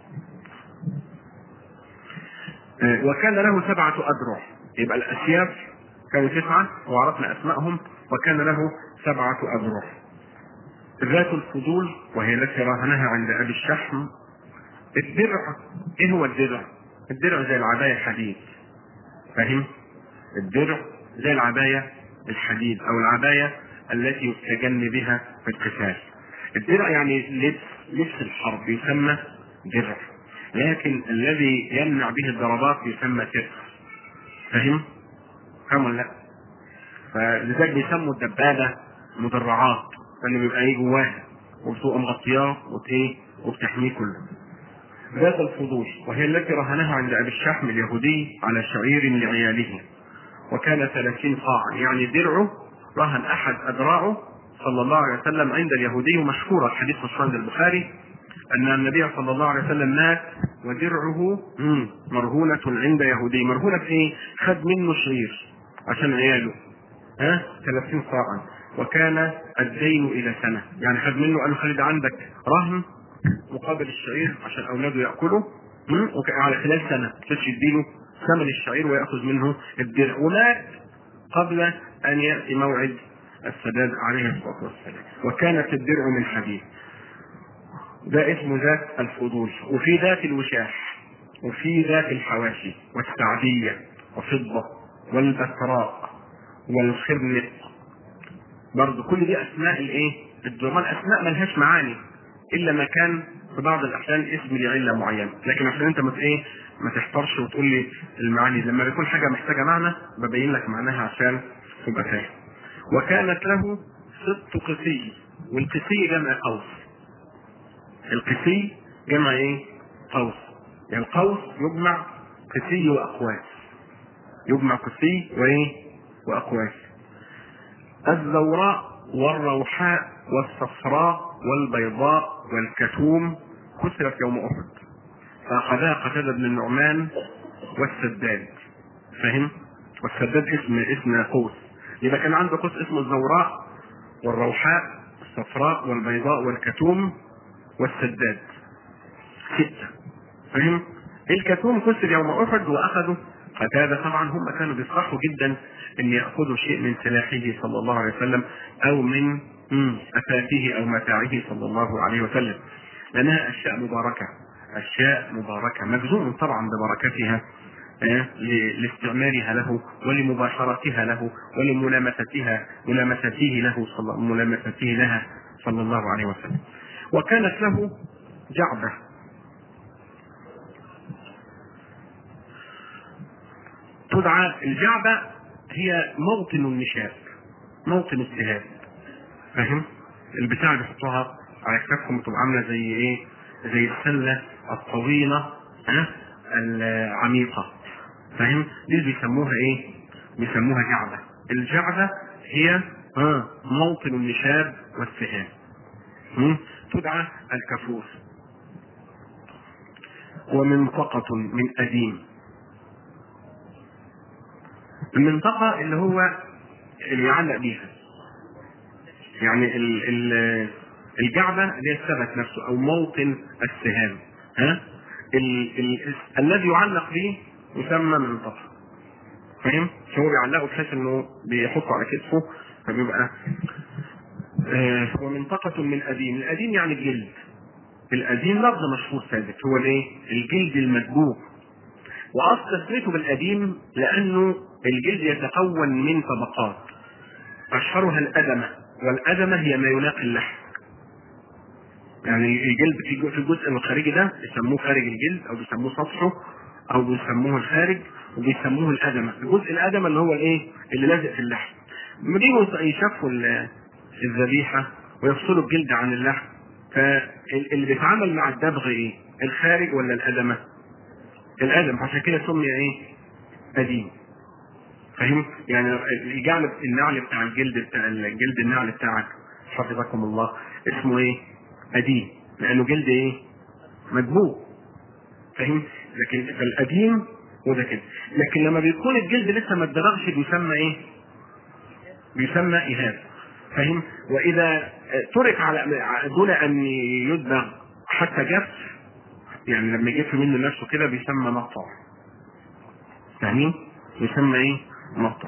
آه وكان له سبعة أذرع يبقى الأسياف كانوا تسعة وعرفنا أسمائهم وكان له سبعة أذرع ذات الفضول وهي التي راهنها عند أبي الشحم الدرع إيه هو الدرع؟ الدرع زي العباية الحديد فاهم؟ الدرع زي العباية الحديد أو العباية التي يستجن بها في القتال الدرع يعني لبس لبس الحرب يسمى درع لكن الذي يمنع به الضربات يسمى ترس فاهم؟ فاهم ولا لا؟ فلذلك بيسموا الدبابة مدرعات لأن بيبقى ايه جواها وبتبقى مغطياه وإيه وبتحميه كله. ذات الفضول وهي التي رهنها عند أبي الشحم اليهودي على شعير لعياله وكان ثلاثين صاعا يعني درعه رهن أحد أذراعه صلى الله عليه وسلم عند اليهودي ومشهورة الحديث مشهور عند البخاري أن النبي صلى الله عليه وسلم مات ودرعه مرهونة عند يهودي مرهونة في إيه؟ خد منه شعير عشان عياله ها 30 صاعا وكان الدين الى سنه يعني خد منه قال له خلي ده عندك رهن مقابل الشعير عشان اولاده ياكلوا م? وك- على خلال سنه تدش يديله ثمن الشعير وياخذ منه الدرع ومات قبل ان ياتي موعد السداد عليه الصلاه والسلام وكانت الدرع من حديد ده اسمه ذات الفضول وفي ذات الوشاح وفي ذات الحواشي والسعدية وفضة والبتراء والخرنق برضه كل دي اسماء الايه؟ الدرمان اسماء ملهاش معاني الا ما كان في بعض الاحيان اسم لعله معينه لكن عشان انت ما ايه ما تحترش وتقول لي المعاني لما بيكون حاجه محتاجه معنى ببين لك معناها عشان تبقى فاهم وكانت له ست قسي والقسي جمع قوس القسي جمع ايه؟ قوس يعني القوس يجمع قسي واقواس يجمع قسي وايه؟ واقواس الزوراء والروحاء والصفراء والبيضاء والكتوم كسرت يوم احد فاخذها قتاده بن النعمان والسداد فاهم؟ والسداد اسم اسم قوس يبقى كان عنده قوس اسمه الزوراء والروحاء الصفراء والبيضاء والكتوم والسداد ستة فاهم؟ الكتوم كسر يوم احد واخذوا قتاده طبعا هم كانوا بيفرحوا جدا ان ياخذوا شيء من سلاحه صلى الله عليه وسلم او من مم، اثاثه او متاعه صلى الله عليه وسلم لانها اشياء مباركه اشياء مباركه مجزوم طبعا ببركتها آه، ل- لاستعمالها له ولمباشرتها له ولملامستها ملامسته له صلى ملامسته لها صلى الله عليه وسلم وكانت له جعبه تدعى الجعبة هي موطن النشاب موطن السهام فاهم البتاع اللي بيحطوها على كتافهم بتبقى عاملة زي ايه زي السلة الطويلة ها العميقة فاهم دي بيسموها ايه بيسموها جعبة الجعبة هي ها موطن النشاب والسهام م? تدعى الكفور ومنطقة من أديم المنطقة اللي هو اللي يعلق بيها يعني ال ال الجعبة اللي هي الثبت نفسه أو موطن السهام ها ال ال الذي يعلق به يسمى منطقة فاهم؟ هو بيعلقه بحيث انه بيحطه على كتفه فبيبقى آه ومنطقة من أديم، الأديم يعني الجلد. الأديم لفظ مشهور ثابت هو الايه؟ الجلد المدبوغ واصل تسميته بالقديم لانه الجلد يتكون من طبقات اشهرها الادمه والادمه هي ما يلاقي اللحم يعني الجلد في جو- في الجزء الخارجي ده يسموه خارج الجلد او بيسموه سطحه او بيسموه الخارج وبيسموه الادمه الجزء الادمه اللي هو الايه اللي لازق في اللحم لما بيجوا يشفوا ال- الذبيحه ويفصلوا الجلد عن اللحم فاللي بيتعامل مع الدبغ ايه الخارج ولا الادمه الادم عشان كده سمي ايه قديم فاهم يعني الجعل النعل بتاع الجلد بتاع الجلد النعل بتاعك حفظكم الله اسمه ايه قديم لانه جلد ايه مدبوغ فاهم لكن القديم وده كده لكن لما بيكون الجلد لسه ما اتدرغش بيسمى ايه بيسمى اهاب فاهم واذا ترك على دون ان يدبغ حتى جف يعني لما يجف منه نفسه كده بيسمى مقطع فاهمين يسمى ايه مقطع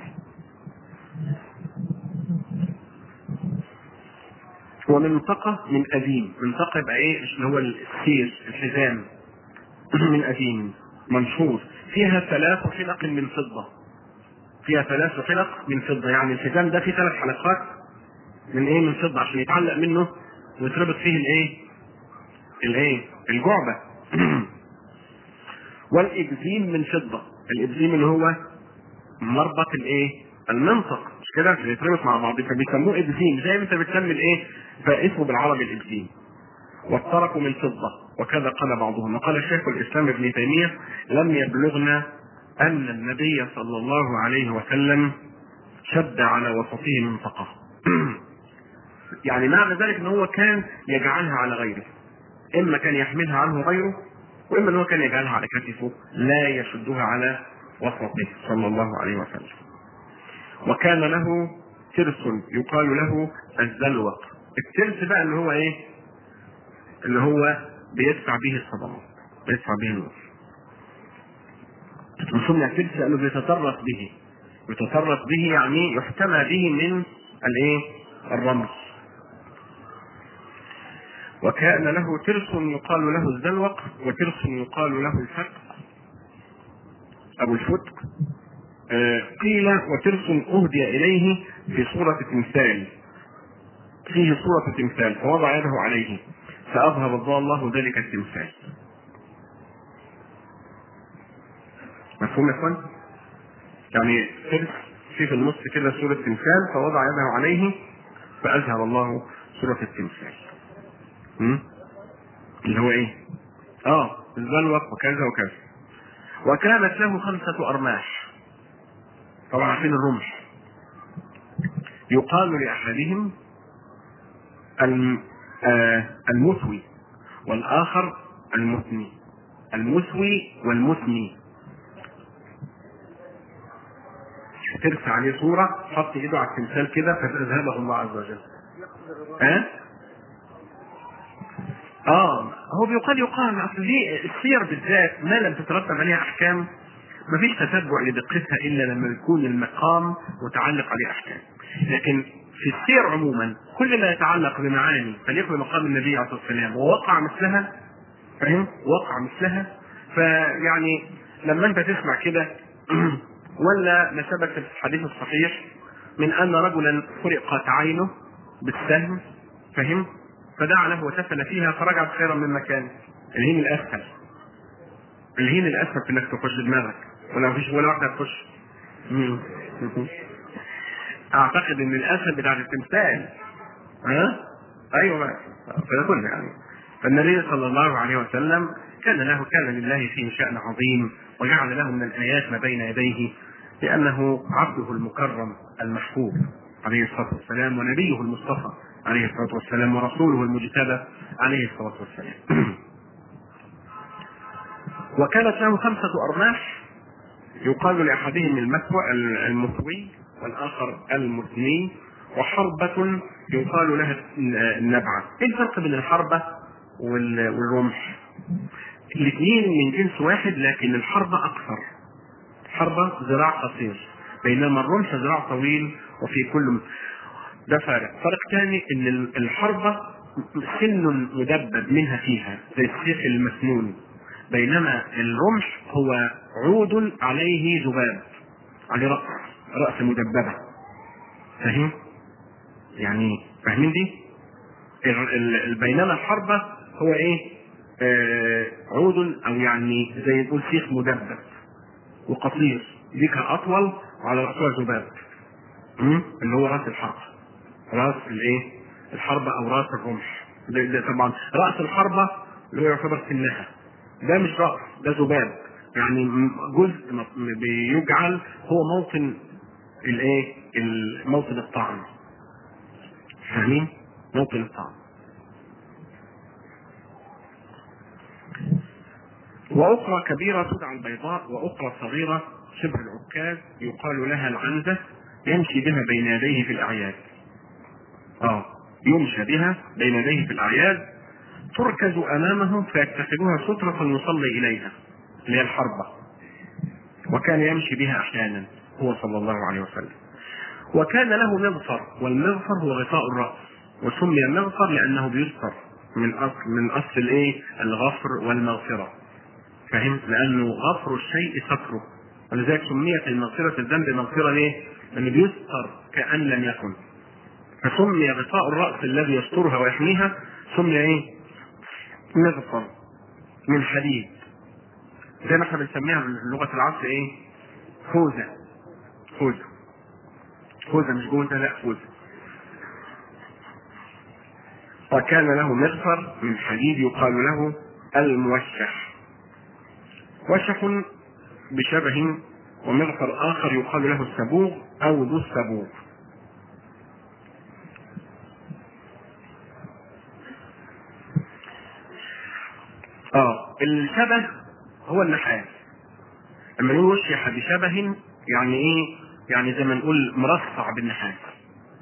ومنطقة من أديم منطقة يبقى ايه اللي هو السير الحزام من أديم منشور فيها ثلاث حلق من فضة فيها ثلاث حلق من فضة يعني الحزام ده فيه ثلاث حلقات من ايه من فضة عشان يتعلق منه ويتربط فيه الايه الايه الجعبة والإبزيم من فضة الإبزيم اللي هو مربط الايه المنطق مش كده عشان يتربط مع بعض فبيسموه إبزيم زي ما انت بتسمي الايه فاسمه بالعربي الإبزيم والترك من فضة وكذا قال بعضهم وقال شيخ الإسلام ابن تيمية لم يبلغنا أن النبي صلى الله عليه وسلم شد على وسطه منطقة يعني معنى ذلك ان هو كان يجعلها على غيره اما كان يحملها عنه غيره واما ان هو كان يجعلها على كتفه لا يشدها على وسطه صلى الله عليه وسلم وكان له ترس يقال له الزلوق الترس بقى اللي هو ايه اللي هو بيدفع به الصدمات بيدفع به النور وسمي ترس لانه بيتطرف به يتطرف به يعني يحتمى به من الايه الرمز وكان له ترس يقال له الزلوق وترس يقال له الفتق ابو الفتق آه، قيل وترس اهدي اليه في صورة تمثال فيه صورة تمثال فوضع يده عليه فاذهب الله ذلك التمثال مفهوم يا اخوان؟ يعني ترس في في النص كده صورة تمثال فوضع يده عليه فاذهب الله صورة التمثال م? اللي هو ايه؟ اه الزلوق وكذا وكذا وكانت له خمسة أرماح طبعا عارفين الرمح يقال لأحدهم الم- آه، المثوي والآخر المثني المثوي والمثني ترفع عليه صورة حط ايده على التمثال كده فاذهبه الله عز وجل ها؟ اه هو بيقال يقال اصل دي السير بالذات ما لم تترتب عليها احكام مفيش تتبع لدقتها الا لما يكون المقام متعلق عليه احكام لكن في السير عموما كل ما يتعلق بمعاني فليكن مقام النبي عليه الصلاه والسلام ووقع مثلها فاهم وقع مثلها فيعني لما انت تسمع كده ولا ما ثبت في الحديث الصحيح من ان رجلا خرقت عينه بالسهم فهم فدعا له وسفل فيها فرجعت خيرا مما كان الهين الاسهل الهين الاسهل في انك تخش دماغك ولا مفيش ولا واحده تخش مم. اعتقد ان الاسهل بتاع التمثال ها ايوه بقى فده كله يعني فالنبي صلى الله عليه وسلم كان له كان لله فيه شأن عظيم وجعل له من الآيات ما بين يديه لأنه عبده المكرم المحبوب عليه الصلاة والسلام ونبيه المصطفى عليه الصلاة والسلام ورسوله المجتبى عليه الصلاة والسلام وكانت له خمسة أرماح يقال لأحدهم المثوى المثوي والآخر المثني وحربة يقال لها النبعة ايه الفرق بين الحربة وال- والرمح الاثنين من جنس واحد لكن الحربة أكثر حربة ذراع قصير بينما الرمح ذراع طويل وفي كل ده فارق فرق ثاني ان الحربة سن مدبب منها فيها زي السيف المسنون بينما الرمح هو عود عليه ذباب عليه رأس رأس مدببة فاهم؟ يعني فاهمين دي؟ ال- ال- ال- بينما الحربة هو ايه؟ آه عود او يعني زي نقول سيخ مدبب وقصير ديكها اطول وعلى راسها ذباب م? اللي هو راس الحربة راس الايه؟ الحربة او راس الرمح ده, ده طبعا راس الحربة اللي هو يعتبر سنها ده مش راس ده ذباب يعني م- جزء م- بيجعل هو موطن الايه؟ ال- موطن الطعن فاهمين؟ موطن الطعن وأخرى كبيرة تدعى البيضاء وأخرى صغيرة شبه العكاز يقال لها العنزة يمشي بها بين يديه في الأعياد. آه يمشى بها بين يديه في الأعياد تركز أمامه فيتخذها سترة يصلي إليها اللي هي الحربة. وكان يمشي بها أحيانا هو صلى الله عليه وسلم. وكان له مغفر والمغفر هو غطاء الرأس وسمي مغفر لأنه بيستر من أصل من أصل الإيه؟ الغفر والمغفرة. فهمت؟ لأنه غفر الشيء ستره ولذلك سميت المغفرة الذنب مغفرة ليه؟ لأنه بيستر كأن لم يكن فسمي غطاء الرأس الذي يسترها ويحميها سمي إيه؟ مغفر من حديد زي ما احنا بنسميها بلغة العصر إيه؟ خوذة خوذة خوذة مش جوزة لا خوذة وكان له مغفر من حديد يقال له الموشح وشح بشبه ومغفر آخر يقال له السبوغ أو ذو السبوغ اه الشبه هو النحاس لما نقول وشح بشبه يعني ايه يعني زي ما نقول مرصع بالنحاس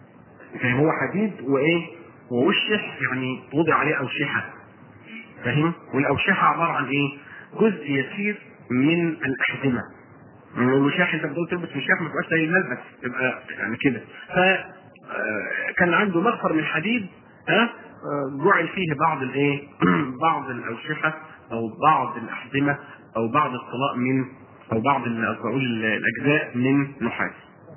فاهم هو حديد وايه ووشح يعني وضع عليه اوشحه فاهم والاوشحه عباره عن ايه جزء يسير من الاحزمه من المشاح انت بتقول تلبس مشاح ما تبقاش زي الملبس تبقى يعني كده ف آه، كان عنده مغفر من حديد ها آه، جعل فيه بعض الايه بعض الاوشحه او بعض الاحزمه او بعض الطلاء من او بعض ال- أقول الاجزاء من نحاس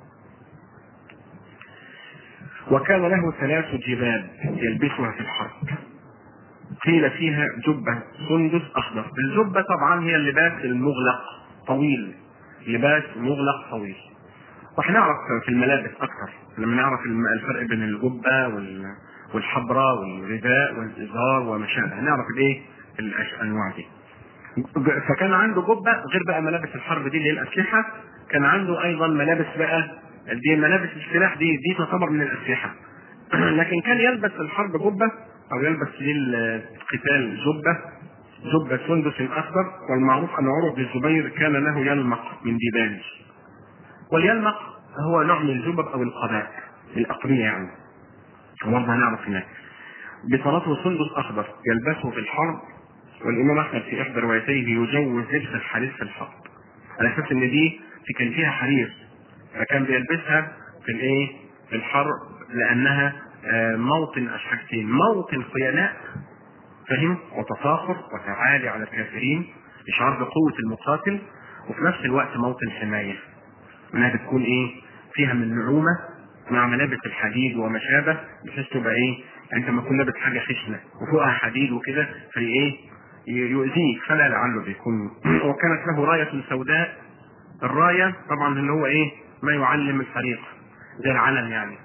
وكان له ثلاث جباب يلبسها في الحرب قيل فيها جبة سندس أخضر الجبة طبعا هي اللباس المغلق طويل لباس مغلق طويل وهنعرف في الملابس أكثر لما نعرف الم- الفرق بين الجبة وال- والحبرة والرداء والإزار وما شابه نعرف الإيه الأنواع دي فكان عنده جبة غير بقى ملابس الحرب دي اللي هي الأسلحة كان عنده أيضا ملابس بقى دي ملابس السلاح دي دي تعتبر من الأسلحة لكن كان يلبس في الحرب جبة أو يلبس للقتال جبة جبة سندس أخضر والمعروف أن عروة بن الزبير كان له يلمق من ديباج واليلمق هو نوع من الجبب أو القباء الأقرية يعني برضه هنعرف هناك بصلاته سندس أخضر يلبسه في الحرب والإمام أحمد في إحدى روايتيه يجوز لبس الحرير في الحرب على أساس إن دي في كان فيها حرير فكان بيلبسها في الإيه؟ في الحرب لأنها آه، موطن حاجتين موطن خيلاء فهم وتفاخر وتعالي على الكافرين إشعار بقوة المقاتل وفي نفس الوقت موطن حماية انها بتكون ايه فيها من نعومه مع ملابس الحديد وما شابه بحيث تبقى ايه يعني انت لما تكون لابس حاجه خشنه وفوقها حديد وكده في ايه ي- يؤذيك فلا لعله بيكون وكانت له رايه سوداء الرايه طبعا اللي هو ايه ما يعلم الفريق زي العلم يعني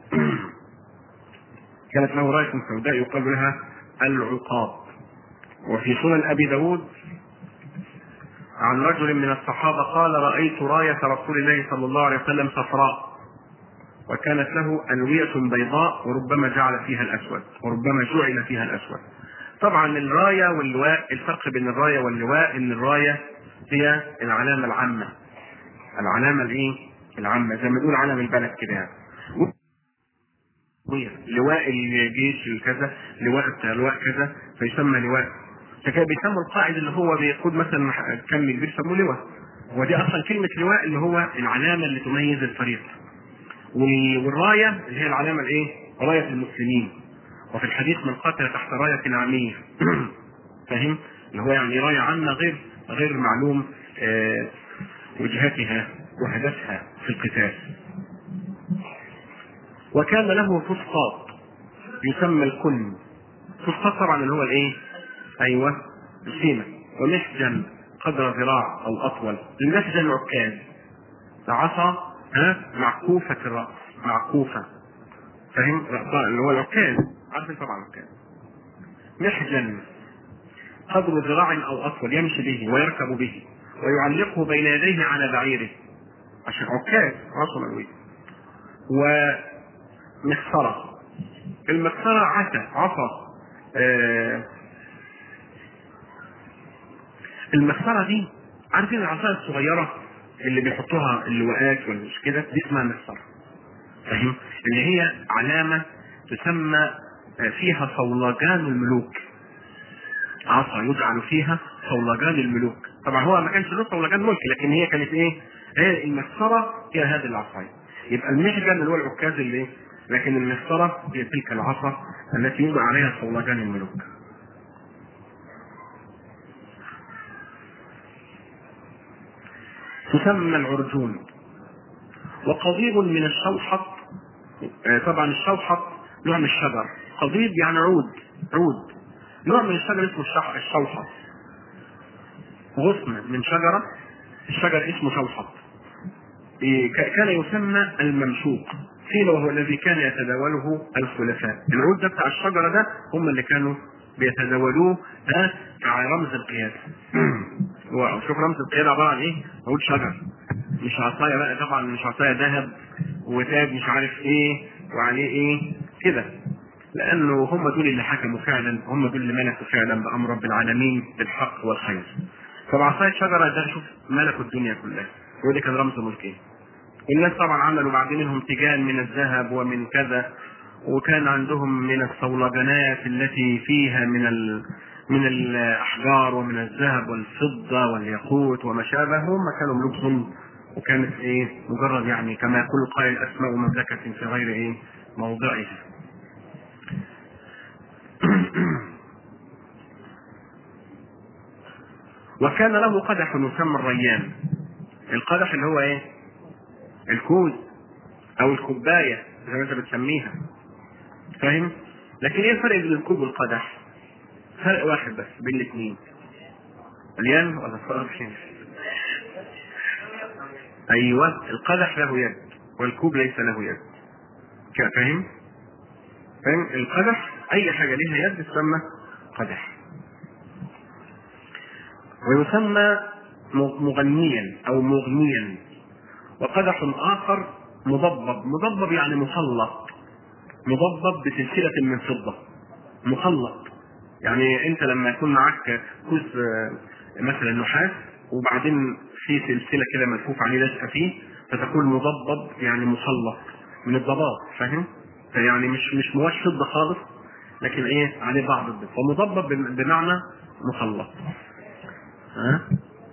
كانت له رايه سوداء يقال لها العقاب وفي سنن ابي داود عن رجل من الصحابة قال رأيت راية رسول الله صلى الله عليه وسلم صفراء وكانت له ألوية بيضاء وربما جعل فيها الأسود وربما جعل فيها الأسود طبعا الراية واللواء الفرق بين الراية واللواء ان الراية هي العلامة العامة العلامة الايه العامة زي ما نقول علم البلد كده يعني لواء الجيش الكذا لواء بتاع لواء كذا فيسمى لواء فكان بيسموا القائد اللي هو بيقود مثلا كم كبير يسموه لواء ودي اصلا كلمه لواء اللي هو العلامه اللي تميز الفريق وال- والرايه اللي هي العلامه الايه؟ رايه المسلمين وفي الحديث من قاتل تحت رايه عاميه فاهم؟ اللي هو يعني رايه عامه غير غير معلوم آه، وجهتها وهدفها في القتال وكان له فسطاط يسمى الكن فسطاط طبعا اللي هو الايه؟ ايوه السيمه ومحجن قدر ذراع او اطول المحجن عكاز عصا ها معكوفة الرأس معكوفة فاهم؟ رأسها اللي هو العكاز عارفين طبعا العكاز محجن قدر ذراع او اطول يمشي به ويركب به ويعلقه بين يديه على بعيره عشان عكاز راسه ملوي ومخصرة المخصرة عصا عصا آه المخصرة دي عارفين العصاية الصغيرة اللي بيحطوها اللواءات ولا مش كده دي اسمها مخصرة فاهم اللي هي علامة تسمى آه، فيها صولجان الملوك عصا يجعل فيها صولجان الملوك طبعا هو ما كانش له صولجان ملك لكن هي كانت ايه هي المسطره هي هذه العصايه يبقى المحجن اللي هو العكاز اللي ايه لكن المسطره هي تلك العصا التي يوضع عليها صولجان الملوك تسمى العرجون وقضيب من الشوحط آه، طبعا الشوحط نوع من الشجر قضيب يعني عود عود نوع من الشجر اسمه الشح- الشوحط غصن من شجرة الشجر اسمه شوحط إيه، ك- كان يسمى الممشوق قيل وهو الذي كان يتداوله الخلفاء العود ده بتاع الشجرة ده هم اللي كانوا بيتداولوه ها كرمز القيادة واو، شوف رمز القيادة عبارة عن ايه؟ عود شجر مش عصاية بقى طبعا مش عصاية ذهب وتاج مش عارف ايه وعليه ايه كده لانه هم دول اللي حكموا فعلا هم دول اللي ملكوا فعلا بامر رب العالمين بالحق والخير فبعصاية شجرة ده شوف ملكوا الدنيا كلها ودي كان رمز ملكين الناس طبعا عملوا بعد منهم تيجان من الذهب ومن كذا وكان عندهم من الصولجانات التي فيها من ال... من الاحجار ومن الذهب والفضه والياقوت وما شابه هم كانوا ملوك وكانت ايه مجرد يعني كما يقول قائل اسماء مملكه في غير ايه موضعها وكان له قدح يسمى الريان القدح اللي هو ايه الكوز او الكوبايه زي ما انت بتسميها فاهم لكن ايه الفرق بين الكوب والقدح فرق واحد بس بين الاثنين اليان ولا الفرق ايوه القدح له يد والكوب ليس له يد فاهم فاهم القدح اي حاجه ليها يد تسمى قدح ويسمى مغنيا او مغنيا وقدح اخر مضبب مضبب يعني مسلط مضبب بسلسله من فضه مخلط يعني انت لما يكون معاك كوز مثلا نحاس وبعدين في سلسله كده ملفوف عليه لازقه فيه فتكون مضبب يعني مسلط من الضباب فاهم؟ فيعني مش مش مواش فضه خالص لكن ايه عليه بعض الضباب فمضبب بمعنى مخلط ها؟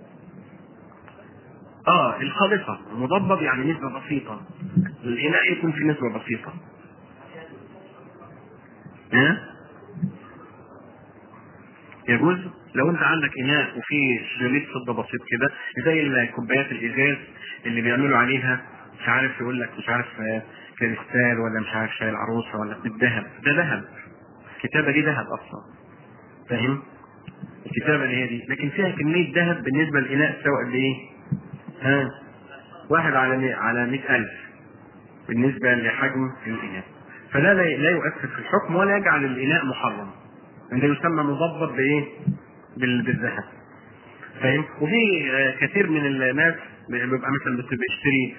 اه الخالصة مضبب يعني نسبة بسيطة الإناء يكون في نسبة بسيطة ها؟ يجوز لو انت عندك اناء وفيه شريط فضه بسيط كده زي الكوبايات الازاز اللي بيعملوا عليها مش عارف يقول لك مش عارف كريستال ولا مش عارف شاي العروسه ولا بالذهب ده ذهب الكتابه دي ذهب اصلا فاهم؟ الكتابه اللي هي دي لكن فيها كميه ذهب بالنسبه للاناء سواء قد ايه؟ ها؟ واحد على على 100000 بالنسبه لحجم الاناء فلا لا يؤثر في الحكم ولا يجعل الاناء محرم ده يسمى مضبط بايه؟ بالذهب فاهم؟ وفي كثير من الناس بيبقى مثلا بيشتري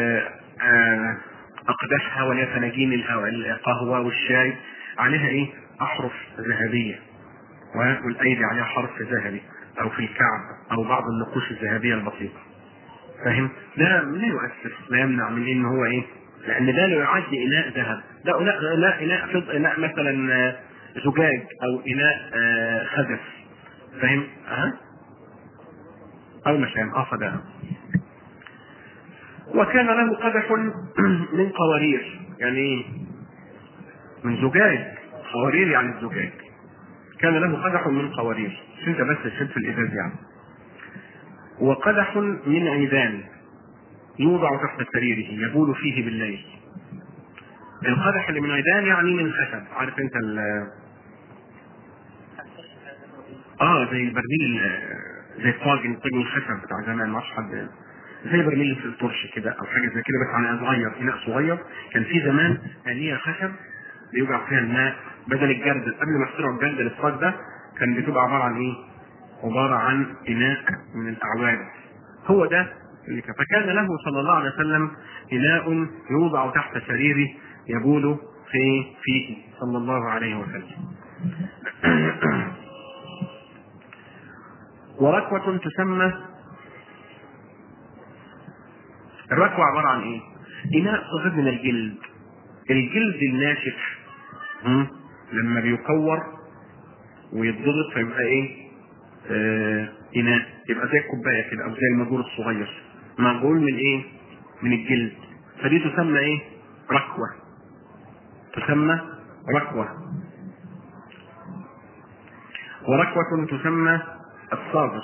اقداشها ولا فناجين القهوه والشاي عليها ايه؟ احرف ذهبيه والايدي عليها حرف ذهبي او في الكعب او بعض النقوش الذهبيه البسيطه فاهم؟ ده لا يؤثر لا يمنع من ان هو ايه؟ لان ده لا يعد اناء ذهب لا لا لا اناء فض اناء مثلا زجاج او اناء خزف فاهم؟ ها؟ او مشان اه فده وكان له قدح من قوارير يعني ايه؟ من زجاج قوارير يعني الزجاج كان له قدح من قوارير مش انت بس تشد في الازاز يعني وقدح من عيدان يوضع تحت سريره يبول فيه بالليل القدح اللي من عيدان يعني من خشب عارف انت ال اه زي البرميل زي الطاجن طاجن الخشب بتاع زمان ما اعرفش حد زي برميل في الطرش كده او حاجه زي كده بس على صغير اناء صغير كان في زمان آلية خشب بيوجع فيها الماء بدل الجردل قبل ما اخترعوا الجردل الصاج ده كان بتبقى عباره عن ايه؟ عباره عن اناء من الاعواد هو ده اللي كان فكان له صلى الله عليه وسلم اناء يوضع تحت سريره يبول في فيه صلى الله عليه وسلم وركوة تسمى الركوة عبارة عن ايه؟ إناء صغير من الجلد الجلد الناشف لما بيكور ويتضغط فيبقى ايه؟ آه إناء يبقى زي الكوباية كده أو زي المجور الصغير معجون من ايه؟ من الجلد فدي تسمى ايه؟ ركوة تسمى ركوة وركوة تسمى الصابر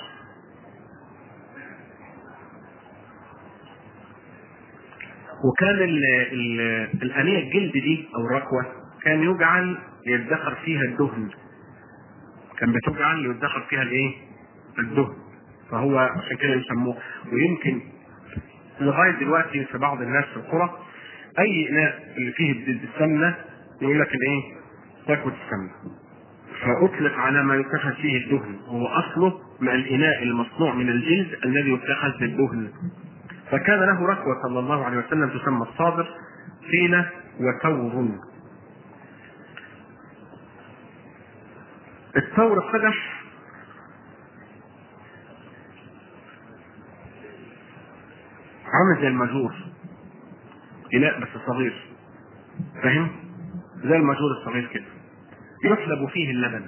وكان ال ال الآنية الجلد دي أو الركوة كان يجعل يدخر فيها الدهن كان بتجعل يدخر فيها الايه؟ الدهن فهو عشان كده يسموه ويمكن لغايه دلوقتي في بعض الناس في القرى اي اناء اللي فيه السمنه يقول لك الايه؟ ركوة السمنه فأطلق على ما يتخذ فيه الدهن هو أصله من الإناء المصنوع من الجلد الذي يتخذ للدهن فكان له ركوة صلى الله عليه وسلم تسمى الصابر قيل وثور الثور قدح عامل زي المجور إناء بس صغير فاهم؟ زي المجهول الصغير كده يحلب فيه اللبن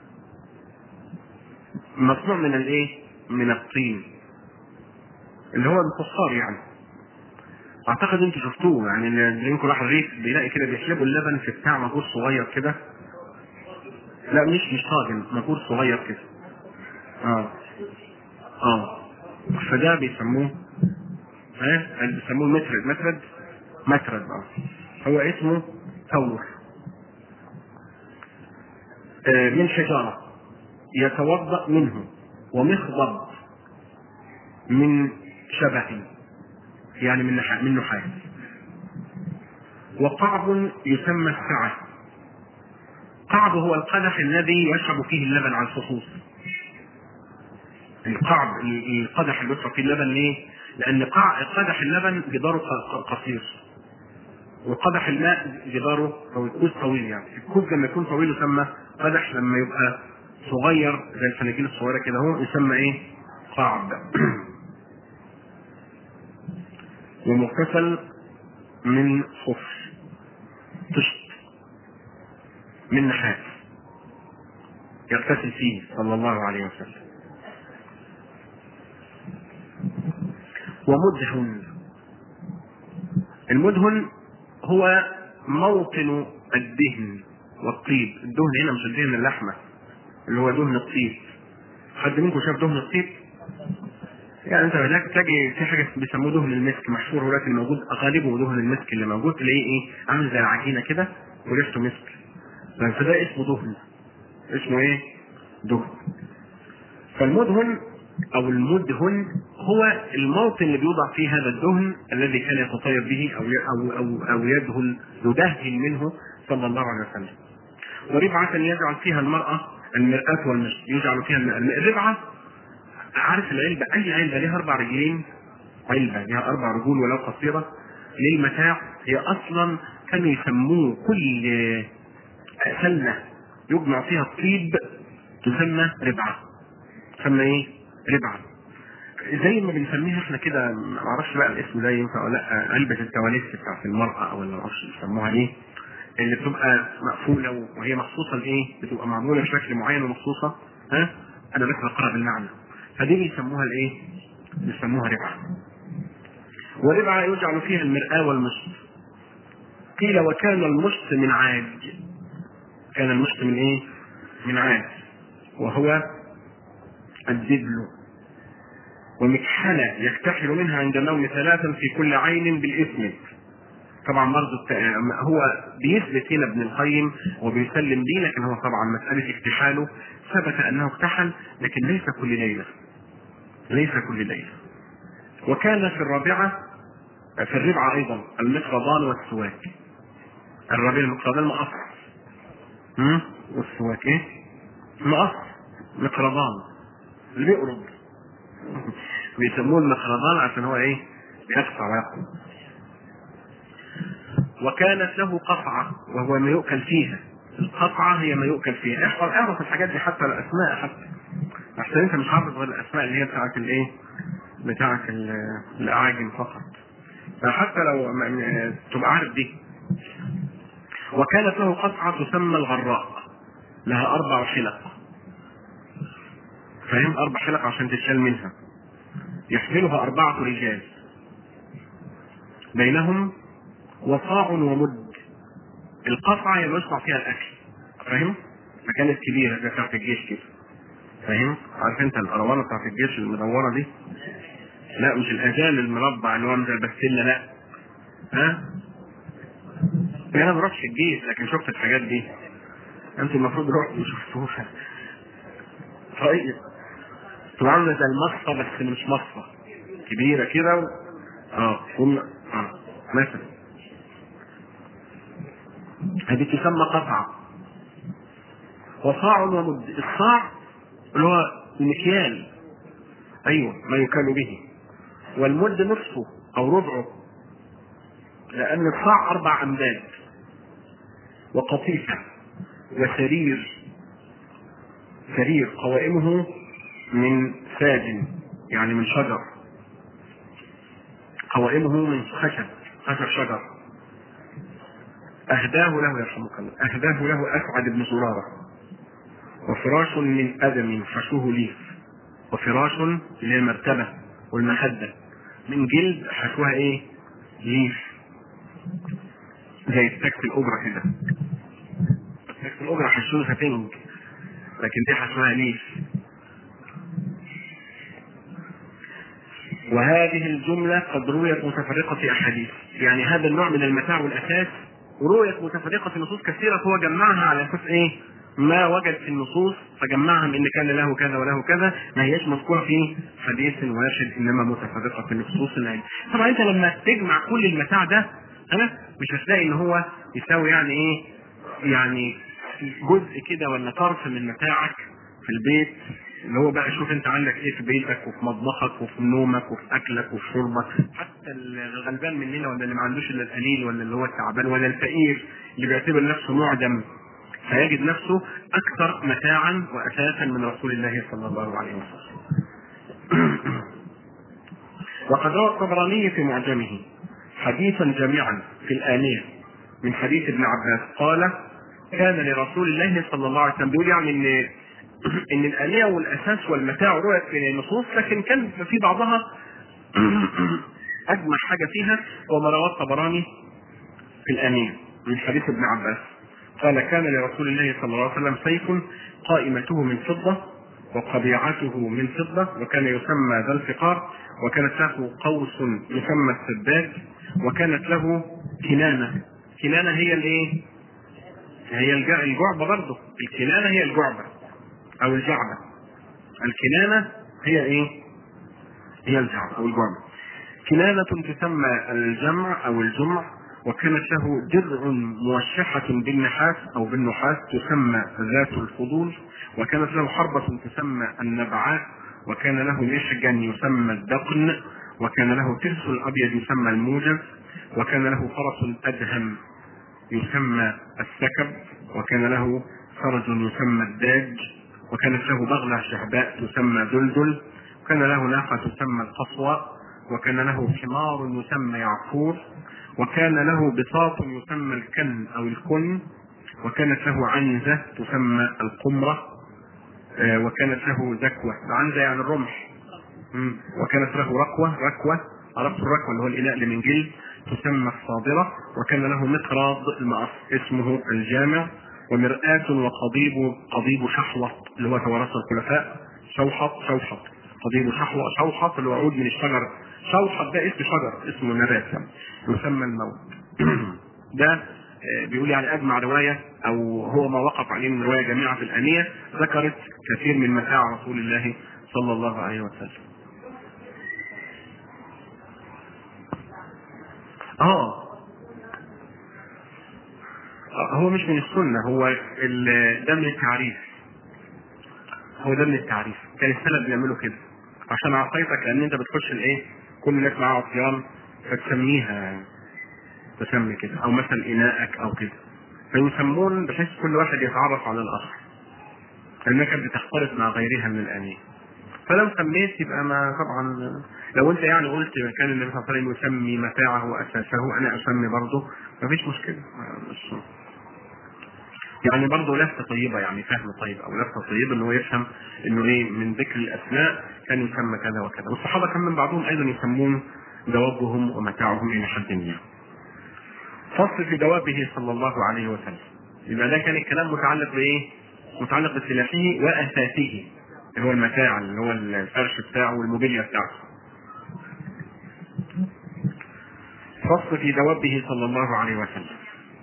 مصنوع من الايه من الطين اللي هو الفخار يعني اعتقد انتوا شفتوه يعني اللي يمكن راح الريف بيلاقي كده بيحلبوا اللبن في بتاع مجهول صغير كده لا مش مش طاجن مجهول صغير كده اه اه فده بيسموه ها بيسموه مترد مترد مترد اه هو اسمه ثور آه من شجرة يتوضأ منه ومخضب من شبه يعني من نحاس من نحاس وقعب يسمى السعة قعب هو القدح الذي يشرب فيه اللبن على الخصوص القعب القدح اللي يشرب فيه اللبن ليه؟ لأن قع قدح اللبن جداره قصير وقدح الماء جداره أو الكوز طويل يعني الكوز لما يكون طويل يسمى قدح لما يبقى صغير زي الفناجين الصغيرة كده هو يسمى ايه؟ قعب ومغتسل من صفر طشت من نحاس يغتسل فيه صلى الله عليه وسلم ومدهن المدهن هو موطن الدهن والطيب الدهن هنا مش الدهن اللحمة اللي هو دهن الطيب حد منكم شاف دهن الطيب يعني انت هناك تلاقي في حاجه بيسموه دهن المسك مشهور دلوقتي الموجود غالبه دهن المسك اللي موجود تلاقيه ايه عامل زي العجينه كده وريحته مسك فده اسمه دهن اسمه ايه؟ دهن فالمدهن او المدهن هو الموطن اللي بيوضع فيه هذا الدهن الذي كان يتطيب به او او او, أو يدهن يدهن منه صلى الله عليه وسلم. وربعة يجعل فيها المرأة المرآة والمشط يجعل فيها الربعة عارف العلبة أي علبة لها أربع رجلين علبة لها أربع رجول ولو قصيرة للمتاع هي أصلا كانوا يسموه كل سلة يجمع فيها الطيب تسمى ربعة تسمى إيه؟ ربعة زي ما بنسميها احنا كده ما اعرفش بقى الاسم ده ينفع ولا لا علبة التواليس بتاعت المرأة او اللي ما اعرفش بيسموها ايه اللي بتبقى مقفولة وهي مخصوصة لايه؟ بتبقى معمولة بشكل معين ومخصوصة ها؟ انا بس بقرا بالمعنى فدي بيسموها الايه؟ بيسموها ربعة. وربعة يجعل فيها المرآة والمشط. قيل وكان المشط من عاج. كان المشط من ايه؟ من عاج. وهو الدبل. ومكحلة يكتحل منها عند النوم ثلاثا في كل عين بالإثم. طبعا برضه هو بيثبت هنا ابن القيم وبيسلم بيه لكن هو طبعا مسألة اكتحاله ثبت أنه اكتحل لكن ليس كل ليلة. ليس كل ليلة وكان في الرابعة في الربعة أيضا المقرضان والسواك الرابعة المقرضان مقص والسواك إيه؟ مقص مقرضان اللي بيقرض بيسموه المقرضان عشان هو إيه؟ بيقطع ويقرض وكانت له قطعة وهو ما يؤكل فيها القطعة هي ما يؤكل فيها احفظ اعرف الحاجات دي حتى الأسماء حتى عشان انت مش حافظ غير الاسماء اللي هي بتاعت الايه؟ بتاعت الاعاجم فقط. فحتى لو تبقى عارف دي. وكانت له قطعة تسمى الغراء. لها أربع حلق. فاهم؟ أربع حلق عشان تتشال منها. يحملها أربعة رجال. بينهم وصاع ومد. القطعة هي يصنع فيها الأكل. فاهم؟ فكانت كبيرة زي بتاعت الجيش كده. فاهم؟ عارف انت القروانه بتاعت الجيش المدوره دي؟ لا مش الاجال المربع اللي هو زي البستله لا. ها؟ انا ما رحتش الجيش لكن شفت الحاجات دي. انتوا المفروض رحتوا وشفتوها. طيب. تبقى عامله زي المصفى بس مش مصفى. كبيره كده و... اه كنا اه مثلا. هذه تسمى قطعه. وصاع ومد الصاع اللي هو المكيال ايوه ما يكال به والمد نصفه او ربعه لان الصاع اربع امداد وقطيفه وسرير سرير قوائمه من ساج يعني من شجر قوائمه من خشب خشب شجر أهداه له يرحمك الله أهداه له أسعد بن زرارة وفراش من أدم حشوه ليف وفراش اللي هي المرتبة والمخدة من جلد حشوها إيه؟ ليف زي التاج في الأجرة كده التاج في الأجرة حشوها بينك لكن دي حشوها ليف وهذه الجملة قد رويت متفرقة في أحاديث يعني هذا النوع من المتاع والأساس رويت متفرقة في نصوص كثيرة هو جمعها على أساس إيه؟ ما وجد في النصوص فجمعها من ان كان له كذا وله كذا ما هياش مذكوره في حديث واحد انما متفرقه في نصوص العلم. طبعا انت لما تجمع كل المتاع ده انا مش هتلاقي ان هو يساوي يعني ايه؟ يعني جزء كده ولا طرف من متاعك في البيت اللي هو بقى شوف انت عندك ايه في بيتك وفي مطبخك وفي نومك وفي اكلك وفي شربك حتى الغلبان مننا ولا اللي ما عندوش الا القليل ولا اللي هو التعبان ولا الفقير اللي بيعتبر نفسه معدم فيجد نفسه اكثر متاعا واساسا من رسول الله صلى الله عليه وسلم. وقد روى الطبراني في معجمه حديثا جامعا في الآنية من حديث ابن عباس قال كان لرسول الله صلى الله عليه وسلم بيقول يعني ان ان الآنية والأساس والمتاع رؤيت في النصوص لكن كان في بعضها أجمع حاجة فيها هو ما رواه الطبراني في الآنية من حديث ابن عباس قال كان لرسول الله صلى الله عليه وسلم سيف قائمته من فضة وقبيعته من فضة وكان يسمى ذا الفقار وكانت له قوس يسمى السداد وكانت له كنانة كنانة هي الايه؟ هي الجعبة برضه الكنانة هي الجعبة أو الجعبة الكنانة هي ايه؟ هي الجعبة أو الجعبة كنانة تسمى الجمع أو الجمع وكانت له درع موشحة بالنحاس أو بالنحاس تسمى ذات الفضول وكانت له حربة تسمى النبعات وكان له مشجا يسمى الدقن وكان له ترس أبيض يسمى الموجز وكان له فرس أدهم يسمى السكب وكان له فرج يسمى الداج وكانت له بغلة شهباء تسمى دلدل وكان له ناقة تسمى القصوى وكان له حمار يسمى يعفور وكان له بساط يسمى الكن او الكن وكانت له عنزة تسمى القمرة وكانت له زكوة عنزة يعني الرمح وكانت له ركوة ركوة عرفت الركوة اللي هو الإناء اللي من جلد تسمى الصادرة وكان له مقراض المقص اسمه الجامع ومرآة وقضيب قضيب شحوة اللي هو توارث الخلفاء شوحط شوحط قضيب شحوة شوحط اللي هو عود من الشجر شوحط ده اسم شجر اسمه نبات يعني يسمى الموت ده بيقول يعني اجمع روايه او هو ما وقف عليه من روايه جميعه في الانيه ذكرت كثير من متاع رسول الله صلى الله عليه وسلم. اه هو مش من السنه هو ده من التعريف هو ده من التعريف كان السلف بيعملوا كده عشان عصايتك لان انت بتخش الايه كل الناس معاها عصيان فتسميها تسمي كده او مثلا اناءك او كده فيسمون بحيث كل واحد يتعرف على الاخر لانك بتختلط مع غيرها من الانيه فلو سميت يبقى ما طبعا لو انت يعني قلت كان النبي صلى الله عليه وسلم يسمي متاعه واساسه انا اسمي برضه مفيش مشكله مش يعني برضه لفته طيبه يعني فهم طيب او لفته طيبه ان هو يفهم انه ايه من ذكر الاسماء كان يسمى كذا وكذا والصحابه كان من بعضهم ايضا يسمون دوابهم ومتاعهم الى حد ما فصل في دوابه صلى الله عليه وسلم يبقى ده كان الكلام متعلق بايه؟ متعلق بسلاحه واساسه اللي هو المتاع اللي هو الفرش بتاعه والموبيليا بتاعته. فصل في دوابه صلى الله عليه وسلم.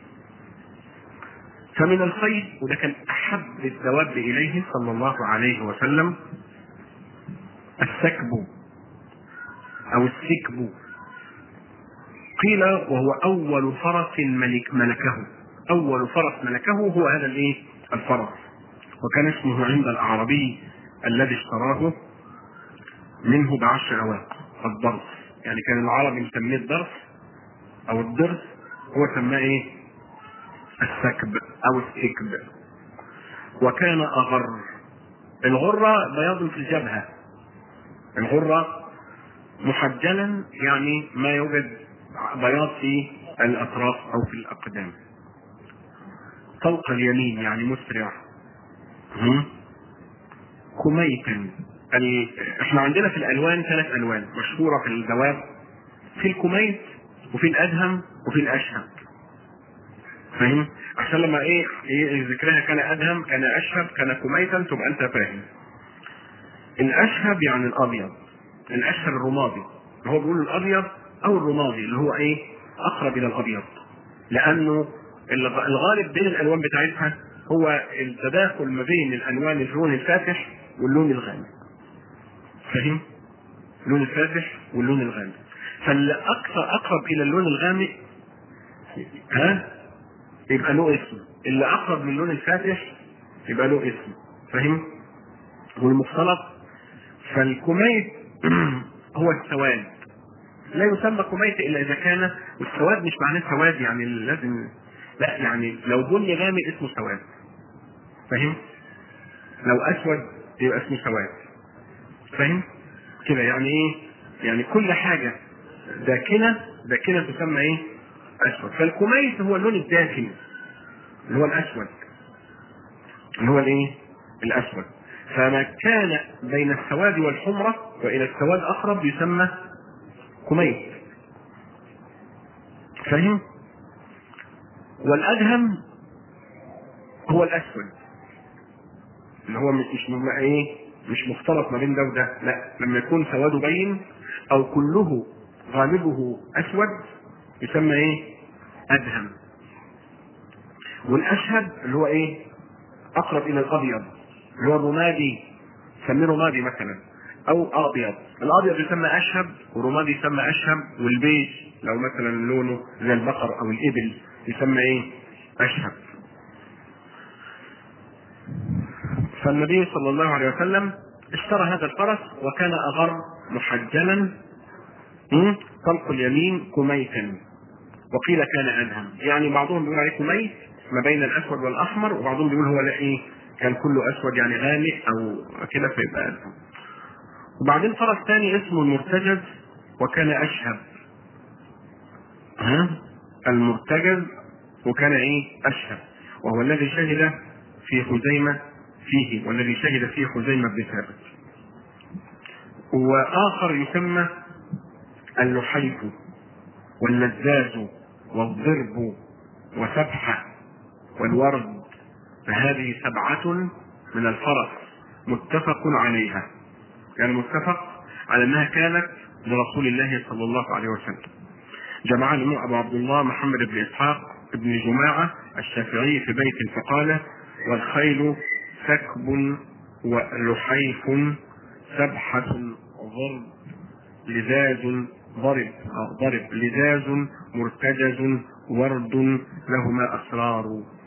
فمن الخير وده كان احب الدواب اليه صلى الله عليه وسلم السكب او السكب قيل وهو اول فرس ملك ملكه اول فرس ملكه هو هذا الايه الفرس وكان اسمه عند الاعرابي الذي اشتراه منه بعشر اواق الضرس يعني كان العربي مسميه الضرس او الضرس هو سماه ايه السكب او السكب وكان اغر الغرة بياض في الجبهة الغرة محجلا يعني ما يوجد بياض في الاطراف او في الاقدام طلق اليمين يعني مسرع هم؟ كميتا ال... احنا عندنا في الالوان ثلاث الوان مشهوره في الدواب في الكميت وفي الادهم وفي الاشهب فاهم عشان لما ايه, إيه ذكرها كان ادهم كان اشهب كان كميتا تبقى انت فاهم الاشهب يعني الابيض الاشهب الرمادي هو بيقول الابيض او الرمادي اللي هو ايه اقرب الى الابيض لانه الغالب بين الالوان بتاعتها هو التداخل ما بين الالوان اللون الفاتح واللون الغامق فاهم اللون الفاتح واللون الغامق فاللي اكثر اقرب الى اللون الغامق ها يبقى له اسم اللي اقرب للون الفاتح يبقى له اسم فاهم والمختلط فالكميت هو السواد لا يسمى كميت الا اذا كان والسواد مش معناه سواد يعني لازم لا يعني لو بني غامق اسمه سواد فاهم لو اسود يبقى اسمه سواد فاهم كده يعني ايه يعني كل حاجه داكنه داكنه تسمى ايه اسود فالكميت هو اللون الداكن اللي هو الاسود اللي هو الايه الاسود فما كان بين السواد والحمرة وإلى السواد أقرب يسمى كميت فاهم؟ والأدهم هو الأسود اللي هو مش مش ايه مش مختلط ما بين ده وده لا لما يكون سواده بين او كله غالبه اسود يسمى ايه ادهم والاشهب اللي هو ايه اقرب الى الابيض اللي هو الرمادي سميه رمادي مثلا او ابيض الابيض يسمى اشهب والرمادي يسمى اشهب والبيج لو مثلا لونه زي البقر او الابل يسمى ايه اشهب فالنبي صلى الله عليه وسلم اشترى هذا الفرس وكان اغر محجلا طلق اليمين كميتا وقيل كان ادهم يعني بعضهم بيقول عليه كميت ما بين الاسود والاحمر وبعضهم بيقول هو لا ايه كان كله اسود يعني غامق او كده فيبقى ادهم وبعدين فرس ثاني اسمه المرتجز وكان اشهب ها المرتجز وكان ايه اشهب وهو الذي شهد في خزيمه فيه والذي شهد فيه خزيمة بن ثابت وآخر يسمى اللحيف واللزاز والضرب وسبحة والورد فهذه سبعة من الفرس متفق عليها يعني متفق على انها كانت لرسول الله صلى الله عليه وسلم جمع له ابو عبد الله محمد بن اسحاق بن جماعه الشافعي في بيت فقال والخيل سكب ولحيف سبحة ضرب لذاذ ضرب ضرب لذاذ مرتجز ورد لهما أسرار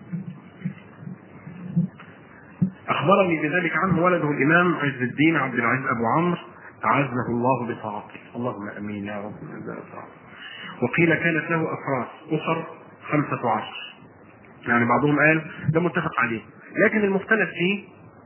أخبرني بذلك عنه ولده الإمام عز الدين عبد العزيز أبو عمرو أعزه الله بطاعته اللهم أمين يا رب وقيل كانت له أفراس أخر خمسة عشر يعني بعضهم قال ده متفق عليه لكن المختلف فيه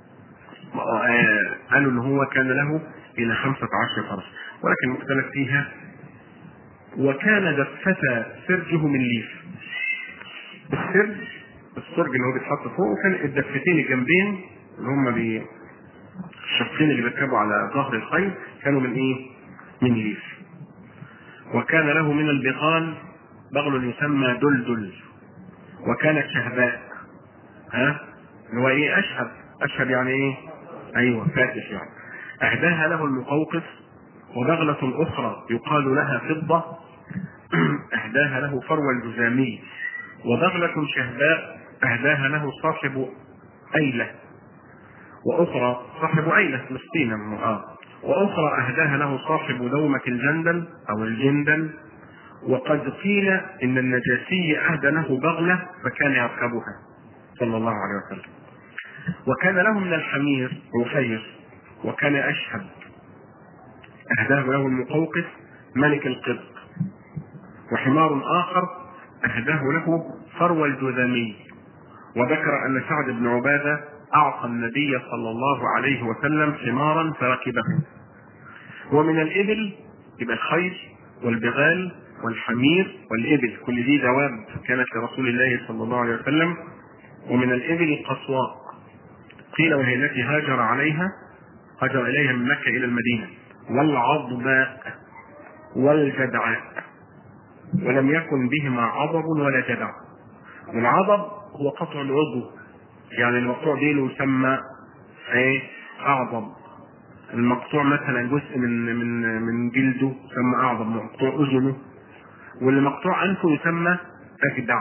قالوا ان هو كان له الى خمسة عشر فرس ولكن المختلف فيها وكان دفة سرجه من ليف السرج السرج اللي هو بيتحط فوق وكان الدفتين الجنبين اللي هم بي الشقين اللي بيركبوا على ظهر الخيل كانوا من ايه؟ من ليف وكان له من البغال بغل يسمى دلدل وكانت شهباء ها اللي هو ايه اشهب اشهب يعني ايه ايوه فاتح يعني اهداها له المقوقس وبغلة اخرى يقال لها فضة اهداها له فروى الجزامي وبغلة شهباء اهداها له صاحب ايلة واخرى صاحب ايلة مسكينة اه واخرى اهداها له صاحب دومة الجندل او الجندل وقد قيل ان النجاشي اهدى له بغلة فكان يركبها صلى الله عليه وسلم وكان له من الحمير رفير وكان أشهب أهداه له المقوقس ملك القبط وحمار آخر أهداه له فروى الجذامي وذكر أن سعد بن عبادة أعطى النبي صلى الله عليه وسلم حمارا فركبه ومن الإبل يبقى الخيل والبغال والحمير والإبل كل دي دواب كانت لرسول الله صلى الله عليه وسلم ومن الإبل القصواء قيل وهي التي هاجر عليها هاجر إليها من مكة إلى المدينة والعظماء والجدعاء ولم يكن بهما عضب ولا جدع والعضب هو قطع العضو يعني المقطوع ديله يسمى ايه اعظم المقطوع مثلا جزء من من من جلده يسمى اعظم مقطوع اذنه واللي مقطوع انفه يسمى اجدع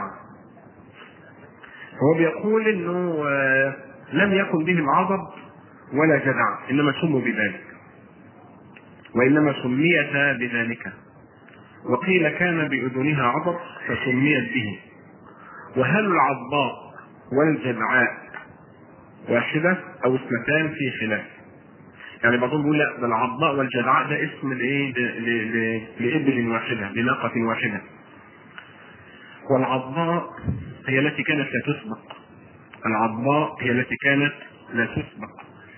هو بيقول انه آه، لم يكن بهم عضب ولا جدع انما سموا بذلك وانما سميتا بذلك وقيل كان باذنها عضب فسميت به وهل العضباء والجدعاء واحدة أو اثنتان في خلاف يعني بعضهم بيقول لا ده العضباء والجدعاء ده اسم لايه لابل واحدة لناقة واحدة والعضباء هي التي كانت لا تسبق العضباء هي التي كانت لا تسبق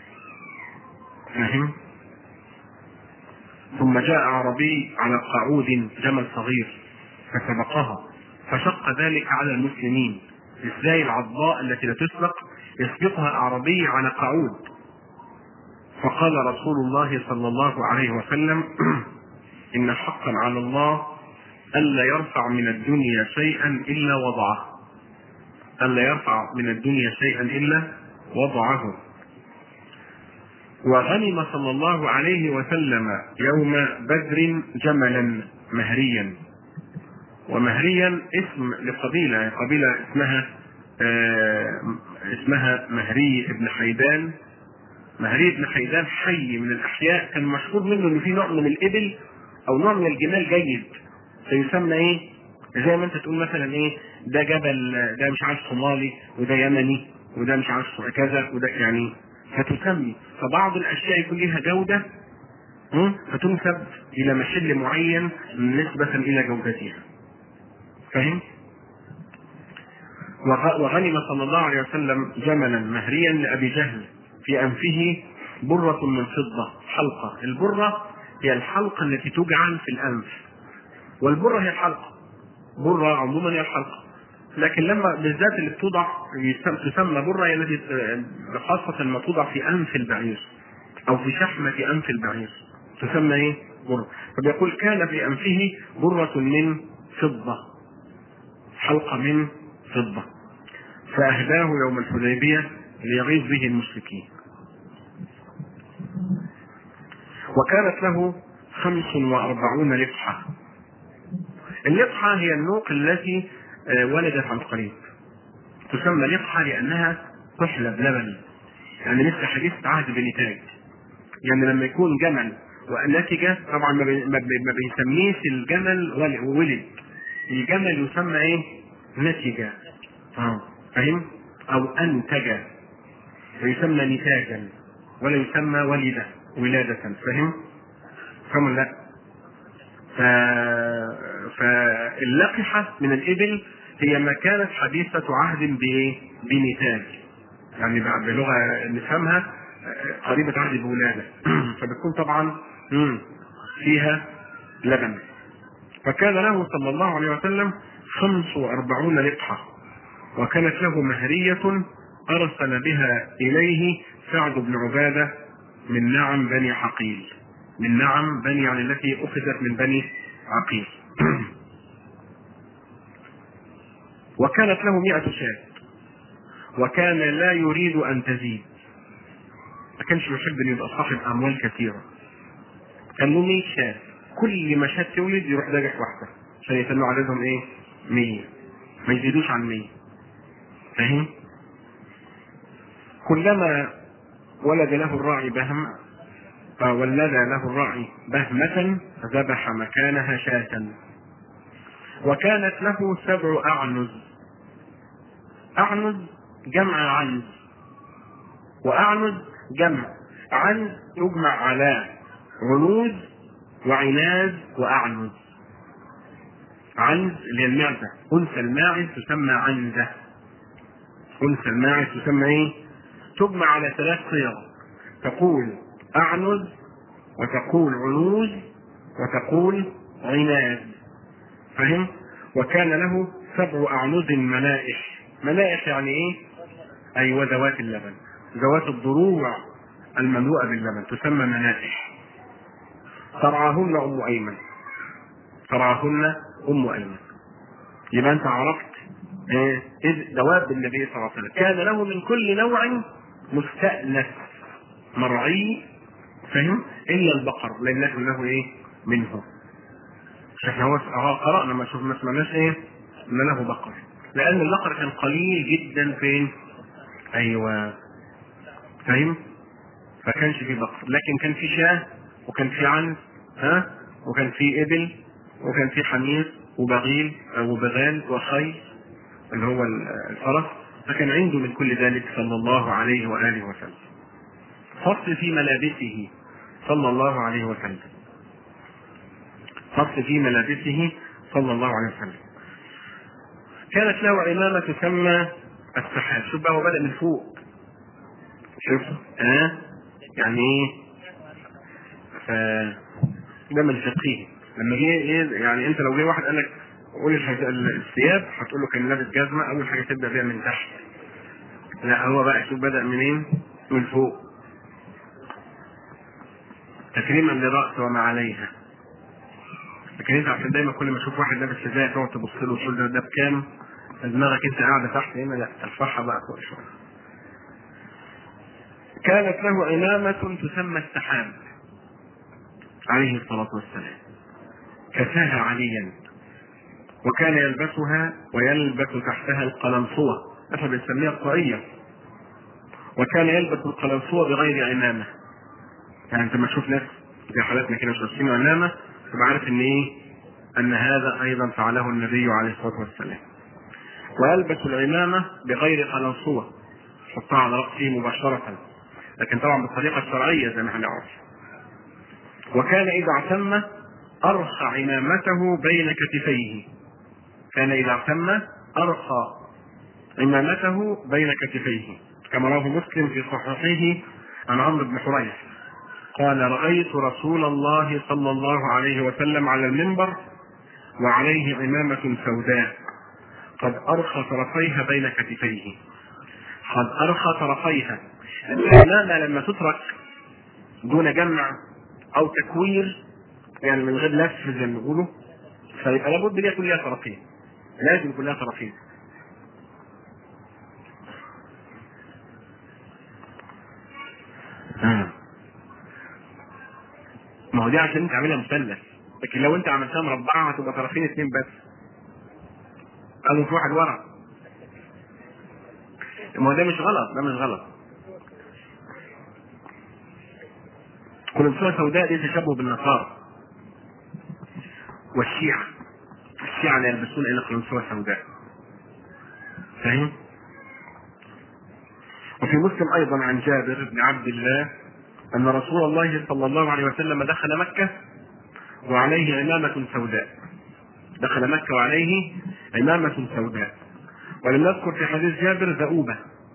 فاهم ثم جاء عربي على قعود جمل صغير فسبقها فشق ذلك على المسلمين ازاي العضباء التي لا تسبق يسبقها اعرابي على قعود فقال رسول الله صلى الله عليه وسلم ان حقا على الله الا يرفع من الدنيا شيئا الا وضعه الا يرفع من الدنيا شيئا الا وضعه وغنم صلى الله عليه وسلم يوم بدر جملا مهريا ومهريا اسم لقبيلة قبيلة اسمها آه اسمها مهري بن حيدان مهري بن حيدان حي من الأحياء كان مشهور منه إن في نوع من الإبل أو نوع من الجمال جيد فيسمى إيه؟ زي ما أنت تقول مثلا إيه؟ ده جبل ده مش عارف صومالي وده يمني وده مش عارف كذا وده يعني فتسمي فبعض الأشياء يكون لها جودة فتنسب إلى محل معين نسبة إلى جودتها. فاهم؟ وغنم صلى الله عليه وسلم جملا مهريا لابي جهل في انفه برة من فضة حلقة، البرة هي الحلقة التي تجعل في الانف. والبرة هي الحلقة. برة عموما هي الحلقة. لكن لما بالذات اللي بتوضع تسمى برة هي التي خاصة لما توضع في انف البعير او في شحمة انف البعير. تسمى ايه؟ برة. فبيقول كان في انفه برة من فضة حلقة من فضة فأهداه يوم الحديبية ليغيظ به المشركين وكانت له خمس وأربعون لقحة اللقحة هي النوق التي ولدت عن قريب تسمى لقحة لأنها تحلب لبن يعني مثل حديث عهد بنتاج يعني لما يكون جمل ونتج طبعا ما بيسميش الجمل ولد الجمل يسمى ايه؟ نتج اه فاهم؟ او انتج ويسمى نتاجا ولا يسمى ولد ولادة فاهم؟ فهم لا؟ ف... فاللقحة من الإبل هي ما كانت حديثة عهد بإيه؟ بنتاج يعني بلغة نفهمها قريبة عهد بولادة فبتكون طبعا فيها لبن فكان له صلى الله عليه وسلم خمس وأربعون لقحة وكانت له مهرية أرسل بها إليه سعد بن عبادة من نعم بني عقيل من نعم بني يعني التي أخذت من بني عقيل وكانت له مئة شاة وكان لا يريد أن تزيد ما كانش يحب أن يبقى صاحب أموال كثيرة كان له 100 شاة كل ما شاة تولد يروح داجح واحدة عشان يتنوا عددهم ايه؟ 100 ما يزيدوش عن 100 فاهم؟ كلما ولد له الراعي بهم ولد له الراعي بهمة ذبح مكانها شاة وكانت له سبع أعنز أعنز جمع عنز وأعنز جمع عنز يجمع على عنوز وعناز وأعنز عنز اللي هي المعدة أنثى الماعز تسمى عنزة أنثى الماعز تسمى إيه؟ تجمع على ثلاث صيغ تقول أعنز وتقول عنوز وتقول عناز فهم؟ وكان له سبع أعنز منائح منائح يعني إيه؟ ايوه ذوات اللبن ذوات الضروع المملوءه باللبن تسمى منائح ترعاهن ام ايمن ترعاهن ام ايمن يبقى انت عرفت ايه اذ دواب النبي صلى الله عليه وسلم كان له من كل نوع مستأنس مرعي فهم الا البقر لان نحن له ايه منه مش احنا هو قرانا ما شوف ما سمعناش ايه ان له بقر لان البقر كان قليل جدا فين ايوه فاهم فكانش في بقر لكن كان في شاه وكان في عنز ها وكان في ابل وكان في حمير وبغيل وبغال وخيل اللي هو الفرس فكان عنده من كل ذلك صلى الله عليه واله وسلم فصل في ملابسه صلى الله عليه وسلم فصل في ملابسه صلى الله عليه وسلم كانت له عمامة تسمى السحاب شوف بقى هو بدأ من فوق شوف ها آه؟ يعني ايه ف ده من الفقيه لما جه ايه يعني انت لو جه واحد قال لك قول الثياب هتقول له كان لابس جزمه اول حاجه تبدا بيها من تحت لا هو بقى شوف بدا منين من فوق تكريما للراس وما عليها لكن انت عشان دايما كل ما تشوف واحد لابس حذاء تقعد تبص له وتقول ده ده بكام دماغك انت قاعده تحت هنا لا ارفعها بقى فوق شويه كانت له عمامة تسمى السحاب عليه الصلاة والسلام كساها عليا وكان يلبسها ويلبس تحتها القلنصوة احنا بنسميها الطاقية وكان يلبس القلنصوة بغير عمامة يعني انت ما تشوف ناس زي حالاتنا كده مش لابسين عمامة تبقى عارف ان ايه ان هذا ايضا فعله النبي عليه الصلاة والسلام ويلبس العمامة بغير قلنصوة يحطها على رأسه مباشرة لكن طبعا بالطريقة الشرعية زي ما هنعرف وكان إذا اعتم أرخى عمامته بين كتفيه كان إذا اعتم أرخى عمامته بين كتفيه كما رواه مسلم في صحيحه عن عمرو بن حريث قال رأيت رسول الله صلى الله عليه وسلم على المنبر وعليه عمامة سوداء قد أرخى طرفيها بين كتفيه قد أرخى طرفيها العمامة لما تترك دون جمع أو تكوير يعني من غير لف زي ما بيقولوا فيبقى لابد ليها يكون لها طرفين لازم يكون لها طرفين آه. ما هو دي عشان انت عاملها مثلث لكن لو انت عملتها مربعه هتبقى طرفين اثنين بس قالوا في واحد ورا ما هو ده مش غلط ده مش غلط قلنسوة سوداء دي تشبه بالنصارى والشيعة الشيعة لا يلبسون إلا قلنسوة سوداء فاهم؟ وفي مسلم أيضا عن جابر بن عبد الله أن رسول الله صلى الله عليه وسلم دخل مكة وعليه عمامة سوداء دخل مكة وعليه عمامة سوداء ولم نذكر في حديث جابر ذؤوبة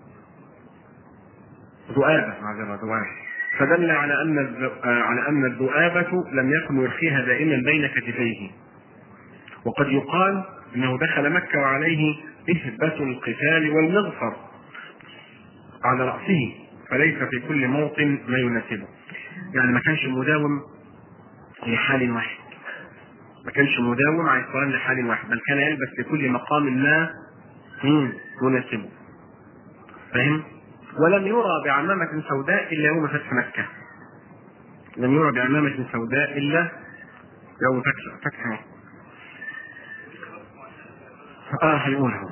ذؤابة معذرة ذؤابة فدل على أن على أن الذؤابة لم يكن يرخيها دائما بين كتفيه وقد يقال انه دخل مكة وعليه إهبة القتال والمغفر على رأسه فليس في كل موطن ما يناسبه يعني ما كانش مداوم لحال واحد ما كانش مداوم على القرآن لحال واحد بل كان يلبس لكل مقام ما يناسبه فاهم؟ ولم يرى بعمامة سوداء إلا يوم فتح مكة لم يرى بعمامة سوداء إلا يوم فتح فتح مكة اه هيقولها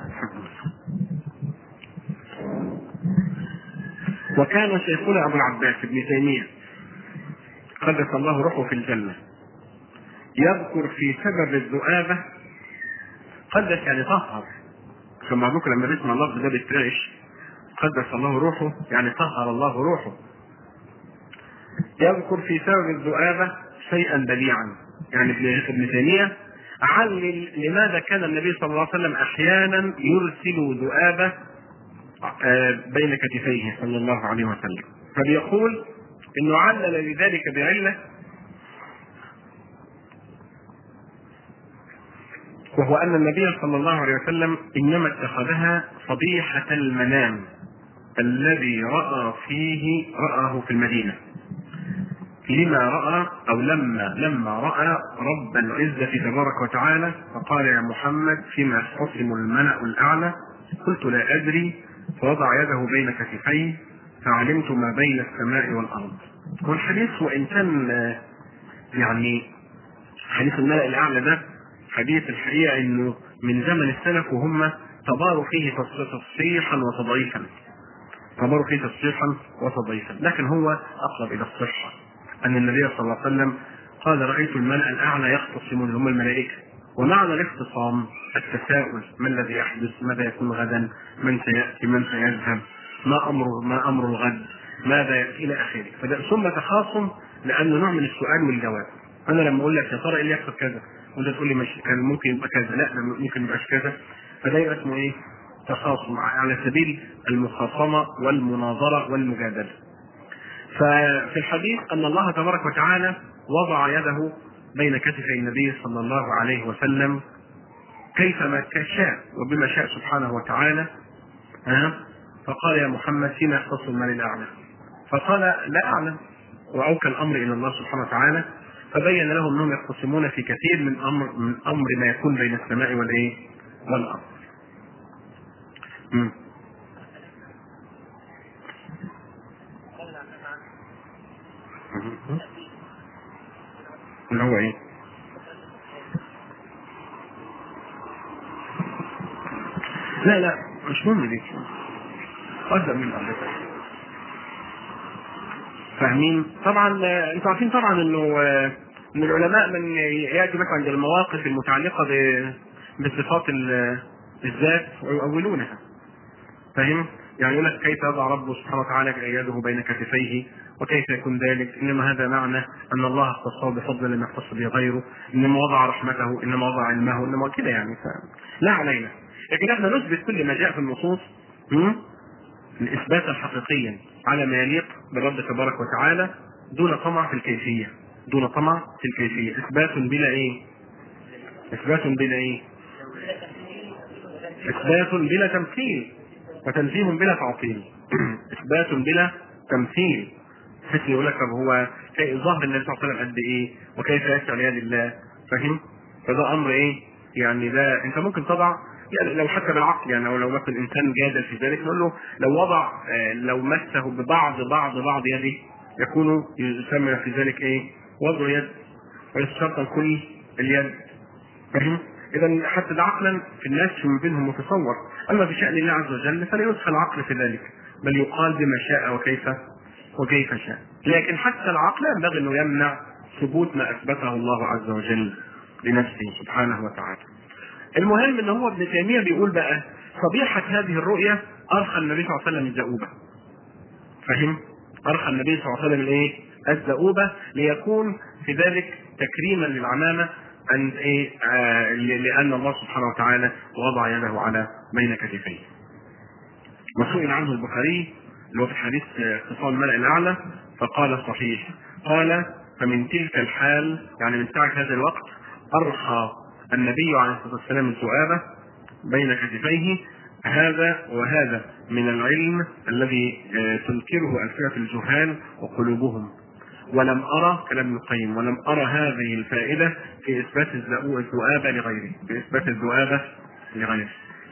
وكان شيخنا ابو العباس ابن تيميه قدس الله روحه في الجنه يذكر في سبب الذؤابه قدس يعني طهر عشان بعضكم لما بيسمع اللفظ ده بيترعش قدس الله روحه يعني طهر الله روحه يذكر في سبب الذؤابه شيئا بديعا يعني ابن تيميه علل لماذا كان النبي صلى الله عليه وسلم احيانا يرسل ذؤابه بين كتفيه صلى الله عليه وسلم فبيقول انه علل لذلك بعله وهو ان النبي صلى الله عليه وسلم انما اتخذها فضيحه المنام الذي رأى فيه رآه في المدينة لما رأى أو لما لما رأى رب العزة تبارك وتعالى فقال يا محمد فيما يختصم الملأ الأعلى قلت لا أدري فوضع يده بين كتفيه فعلمت ما بين السماء والأرض والحديث وإن كان يعني حديث الملأ الأعلى ده حديث الحقيقة إنه من زمن السلف وهم تباروا فيه تصحيحا وتضعيفا تباروا فيه تصحيحا وتضعيفا لكن هو أقرب إلى الصحة أن النبي صلى الله عليه وسلم قال رأيت الملأ الأعلى يختصمون هم الملائكة ومعنى الاختصام التساؤل ما الذي يحدث ماذا يكون غدا من سيأتي من سيذهب ما أمر ما أمر الغد ماذا يأتي إلى آخره فده ثم تخاصم لأنه نوع من السؤال والجواب أنا لما أقول لك يا ترى إيه اللي يحصل كذا وأنت تقول لي مش كان ممكن يبقى كذا لا ده ممكن ما يبقاش كذا فده يبقى اسمه إيه؟ تخاصم على سبيل المخاصمة والمناظرة والمجادلة ففي الحديث أن الله تبارك وتعالى وضع يده بين كتفي النبي صلى الله عليه وسلم كيفما شاء وبما شاء سبحانه وتعالى ها فقال يا محمد فيما يختص المال الاعلى فقال لا اعلم واوكل الامر الى الله سبحانه وتعالى فبين لهم انهم يختصمون في كثير من امر من امر ما يكون بين السماء والايه؟ والارض. مم. اللي هو ايه؟ لا لا مش مهم دي ابدا من الارض فاهمين؟ طبعا انتوا عارفين طبعا انه من العلماء من ياتي مثلا عند المواقف المتعلقه بصفات الذات ويؤولونها. فاهم؟ يعني يقول لك كيف يضع ربه سبحانه وتعالى يده بين كتفيه وكيف يكون ذلك؟ انما هذا معنى ان الله اختصه بفضل لم يختص به غيره، انما وضع رحمته، انما وضع علمه، انما كده يعني ف... لا علينا. لكن احنا نثبت كل ما جاء في النصوص اثباتا حقيقيا على ما يليق بالرب تبارك وتعالى دون طمع في الكيفيه دون طمع في الكيفيه اثبات بلا ايه؟ اثبات بلا ايه؟ اثبات بلا تمثيل وتنزيه بلا تعطيل اثبات بلا تمثيل مثل يقول لك طب هو ظهر النبي صلى الله عليه وسلم قد ايه؟ وكيف يسعى ليد الله؟ فاهم؟ فده امر ايه؟ يعني ده انت ممكن تضع يعني لو حتى بالعقل يعني لو لو مثلا انسان جادل في ذلك نقول له لو وضع لو مسه ببعض بعض بعض يده يكون يسمى في ذلك ايه؟ وضع يد وليس شرطا كل اليد فاهم؟ اذا حتى ده عقلا في الناس من بينهم متصور اما في شان الله عز وجل فلا يدخل العقل في ذلك بل يقال بما شاء وكيف وكيف شاء لكن حتى العقل ينبغي انه يمنع ثبوت ما اثبته الله عز وجل لنفسه سبحانه وتعالى المهم ان هو ابن تيميه بيقول بقى صبيحه هذه الرؤيه ارخى النبي صلى الله عليه وسلم الزؤوبه. فهم؟ ارخى النبي صلى الله عليه وسلم الايه؟ الزؤوبه ليكون في ذلك تكريما للعمامه ان ايه؟ آه لان الله سبحانه وتعالى وضع يده على بين كتفيه. وسئل عنه البخاري اللي هو في حديث اختصام الملأ الاعلى فقال صحيح. قال فمن تلك الحال يعني من ساعه هذا الوقت ارخى النبي عليه الصلاه والسلام الذؤابه بين كتفيه هذا وهذا من العلم الذي تنكره ألسنة الجهال وقلوبهم ولم أرى كلام ابن القيم ولم أرى هذه الفائدة في إثبات الذؤابة لغيره في إثبات الذؤابة لغيره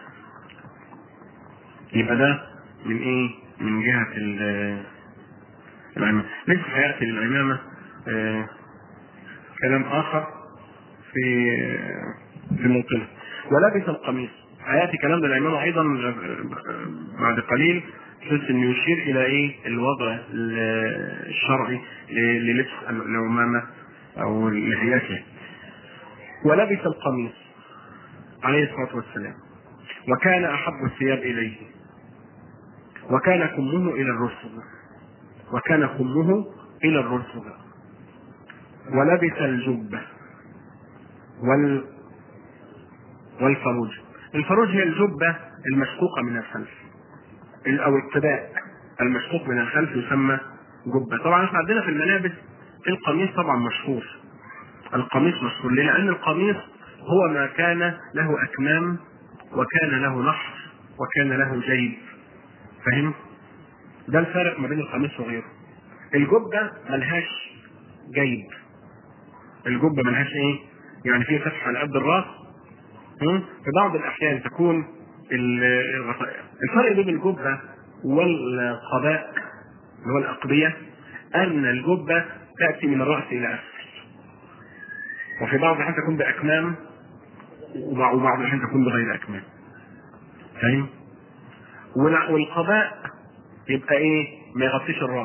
يبقى ده من إيه؟ من جهة العمامة لسه هيأتي للعمامة آه كلام آخر في في موطنه ولبس القميص هياتي كلام للعمامه ايضا بعد قليل بحيث انه يشير الى ايه الوضع الشرعي للبس العمامه او لحياته ولبس القميص عليه الصلاه والسلام وكان احب الثياب اليه وكان كمه الى الرسل وكان كمه الى الرسل ولبس الجبه وال والفروج الفروج هي الجبة المشقوقة من الخلف أو التباء المشقوق من الخلف يسمى جبة طبعا احنا عندنا في الملابس القميص طبعا مشهور القميص مشهور ليه؟ لأن القميص هو ما كان له أكمام وكان له نحر وكان له جيب فهم؟ ده الفارق ما بين القميص وغيره الجبه ملهاش جيب الجبه ملهاش ايه يعني في فتحه على قد الراس م? في بعض الاحيان تكون ال- الغطاء الفرق بين الجبه والقباء اللي هو الاقبيه ان الجبه تاتي من الراس الى اسفل وفي بعض الاحيان تكون باكمام وبع- وبعض الاحيان تكون بغير اكمام فاهم والع- والقباء يبقى ايه ما يغطيش الراس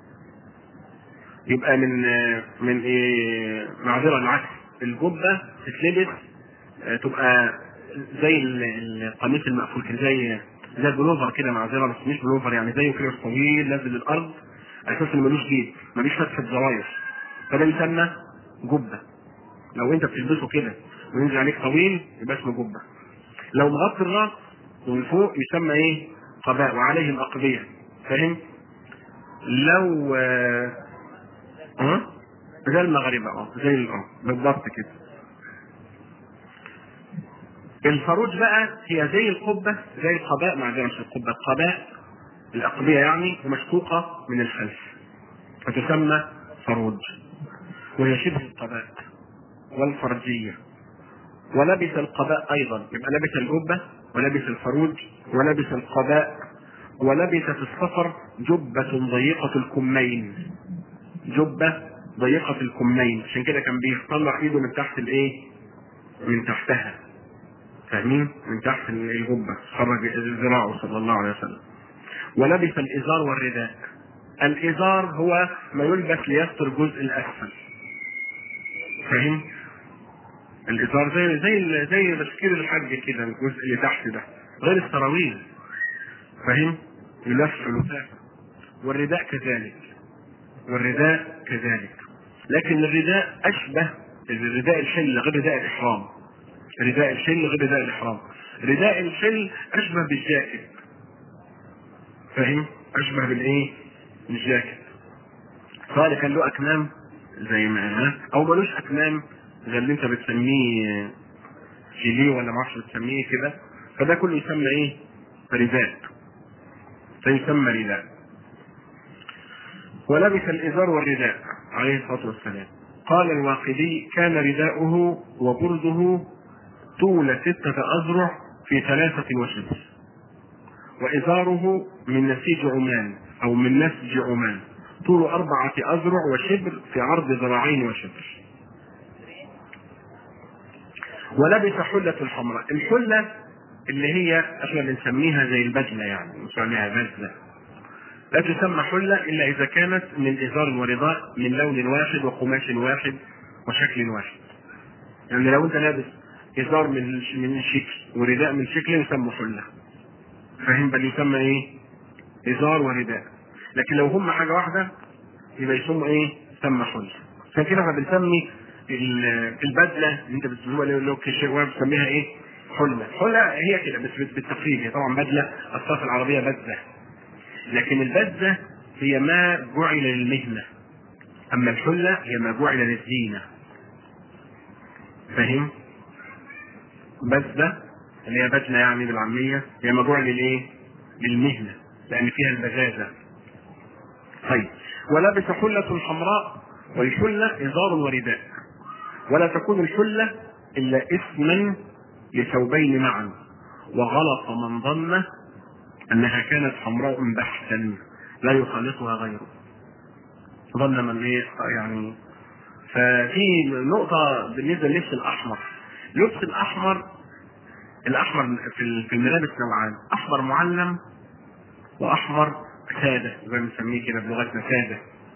يبقى من من ايه معذره العكس الجبه تتلبس آه، تبقى زي ال- القميص المقفول كده زي زي البلوفر كده معذره بس مش بلوفر يعني زيه كده طويل نازل للارض على اساس انه ملوش جيب ملوش فتحه زراير فده يسمى جبه لو انت بتلبسه كده وينزل عليك طويل يبقى اسمه جبه لو مغطي الراس ومن فوق يسمى ايه قباء وعليه الاقبيه فاهم لو آه، ها زي المغاربه اه زي ال- اه بالضبط كده الفروج بقى هي زي القبة زي القباء معذرة مش القبة القباء الأقبية يعني ومشقوقة من الخلف فتسمى فروج وهي شبه القباء والفرجية ولبس القباء أيضا يبقى لبس الجبة ولبس الفروج ولبس القباء ولبس في السفر جبة ضيقة الكمين جبة ضيقة الكمين عشان كده كان بيطلع ايده من تحت الايه؟ من تحتها فاهمين؟ من تحت الجبة خرج ذراعه صلى الله عليه وسلم ولبس الإزار والرداء الإزار هو ما يلبس ليستر الجزء الأسفل فاهم؟ الإزار زي زي زي تشكيل الحج كده الجزء اللي تحت ده غير السراويل فاهم؟ يلف لفافة والرداء كذلك والرداء كذلك لكن الرداء أشبه الرداء الحل غير رداء الإحرام رداء الحل غير رداء الإحرام رداء الحل أشبه بالجاكيت فاهم؟ أشبه بالإيه؟ بالجاكيت سواء كان له أكمام زي ما ها؟ أو ملوش أكمام زي اللي أنت بتسميه جيليه ولا معرفش بتسميه كده فده كله يسمى إيه؟ رداء فيسمى رداء ولبس الإزار والرداء عليه الصلاة والسلام قال الواقدي كان رداؤه وبرده طول ستة أذرع في ثلاثة وشبر وإزاره من نسيج عمان أو من نسج عمان طول أربعة أذرع وشبر في عرض ذراعين وشبر ولبس حلة حمراء الحلة اللي هي احنا بنسميها زي البدلة يعني بنسميها بدلة لا تسمى حلة إلا إذا كانت من إزار ورداء من لون واحد وقماش واحد وشكل واحد يعني لو أنت لابس إزار من من شكل ورداء من شكل يسمى حلة فاهم بل يسمى إيه؟ إزار ورداء لكن لو هم حاجة واحدة يبقى يسموا إيه؟ يسمى حلة عشان كده احنا بنسمي ال- البدلة اللي أنت بتسموها اللي هو كشيء بتسميها إيه؟ حلة حلة هي كده بس بالتقريب هي طبعا بدلة الصف العربية بدلة لكن البزة هي ما جعل للمهنة أما الحلة هي ما جعل للزينة فاهم؟ بزة اللي هي بدلة يعني بالعامية هي ما جعل للإيه؟ للمهنة لأن فيها البزازة طيب ولبس حلة حمراء والحلة إزار ورداء ولا تكون الحلة إلا اسما لثوبين معا وغلط من ظن انها كانت حمراء بحتا لا يخالطها غيره ظن من ايه يعني ففي نقطة بالنسبة للبس الأحمر لبس الأحمر الأحمر في في الملابس نوعان أحمر معلم وأحمر سادة زي ما بنسميه كده بلغتنا سادة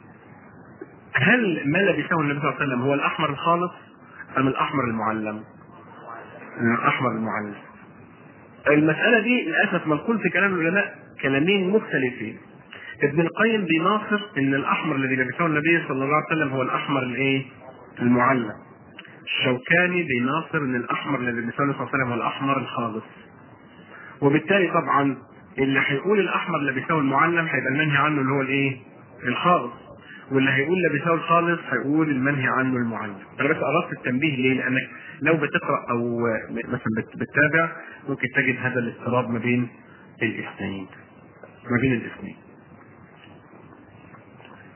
هل ما لبسه النبي صلى الله عليه وسلم هو الأحمر الخالص أم الأحمر المعلم؟ الأحمر المعلم المسألة دي للأسف منقول في كلام العلماء كلامين مختلفين. ابن القيم بيناصر ان الأحمر الذي لبسه النبي صلى الله عليه وسلم هو الأحمر الإيه؟ المعلم. الشوكاني بيناصر ان الأحمر الذي لبسه النبي صلى الله عليه وسلم هو الأحمر الخالص. وبالتالي طبعا اللي هيقول الأحمر لبسه المعلم هيبقى المنهي عنه اللي هو الإيه؟ الخالص. واللي هيقول لبسه الخالص هيقول المنهي عنه المعلم. انا بس اردت التنبيه ليه؟ لانك لو بتقرا او مثلا بت- بتتابع ممكن تجد هذا الاضطراب ما بين الاثنين. ما بين الاثنين.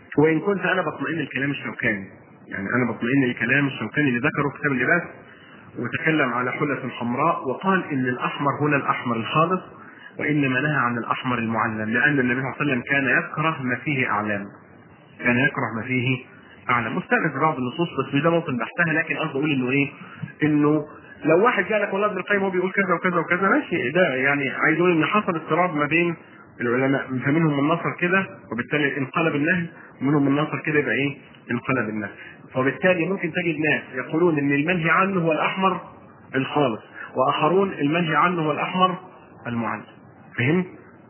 وان كنت انا بطمئن الكلام الشوكاني يعني انا بطمئن الكلام الشوكاني اللي ذكره في كتاب اللباس وتكلم على حلة حمراء وقال ان الاحمر هنا الاحمر الخالص وانما نهى عن الاحمر المعلم لان النبي صلى الله عليه وسلم كان يكره ما فيه اعلام كان يكره ما فيه اعلام مستانس بعض النصوص بس ده ممكن بحثها لكن قصدي اقول انه ايه انه لو واحد جاء لك والله ابن القيم هو بيقول كذا وكذا وكذا ماشي ده يعني عايز اقول ان حصل اضطراب ما بين العلماء فمنهم من نصر كده وبالتالي انقلب النهي ومنهم من نصر كده يبقى ايه انقلب النهي فبالتالي ممكن تجد ناس يقولون ان المنهي عنه هو الاحمر الخالص واخرون المنهي عنه هو الاحمر المعلم فهمت؟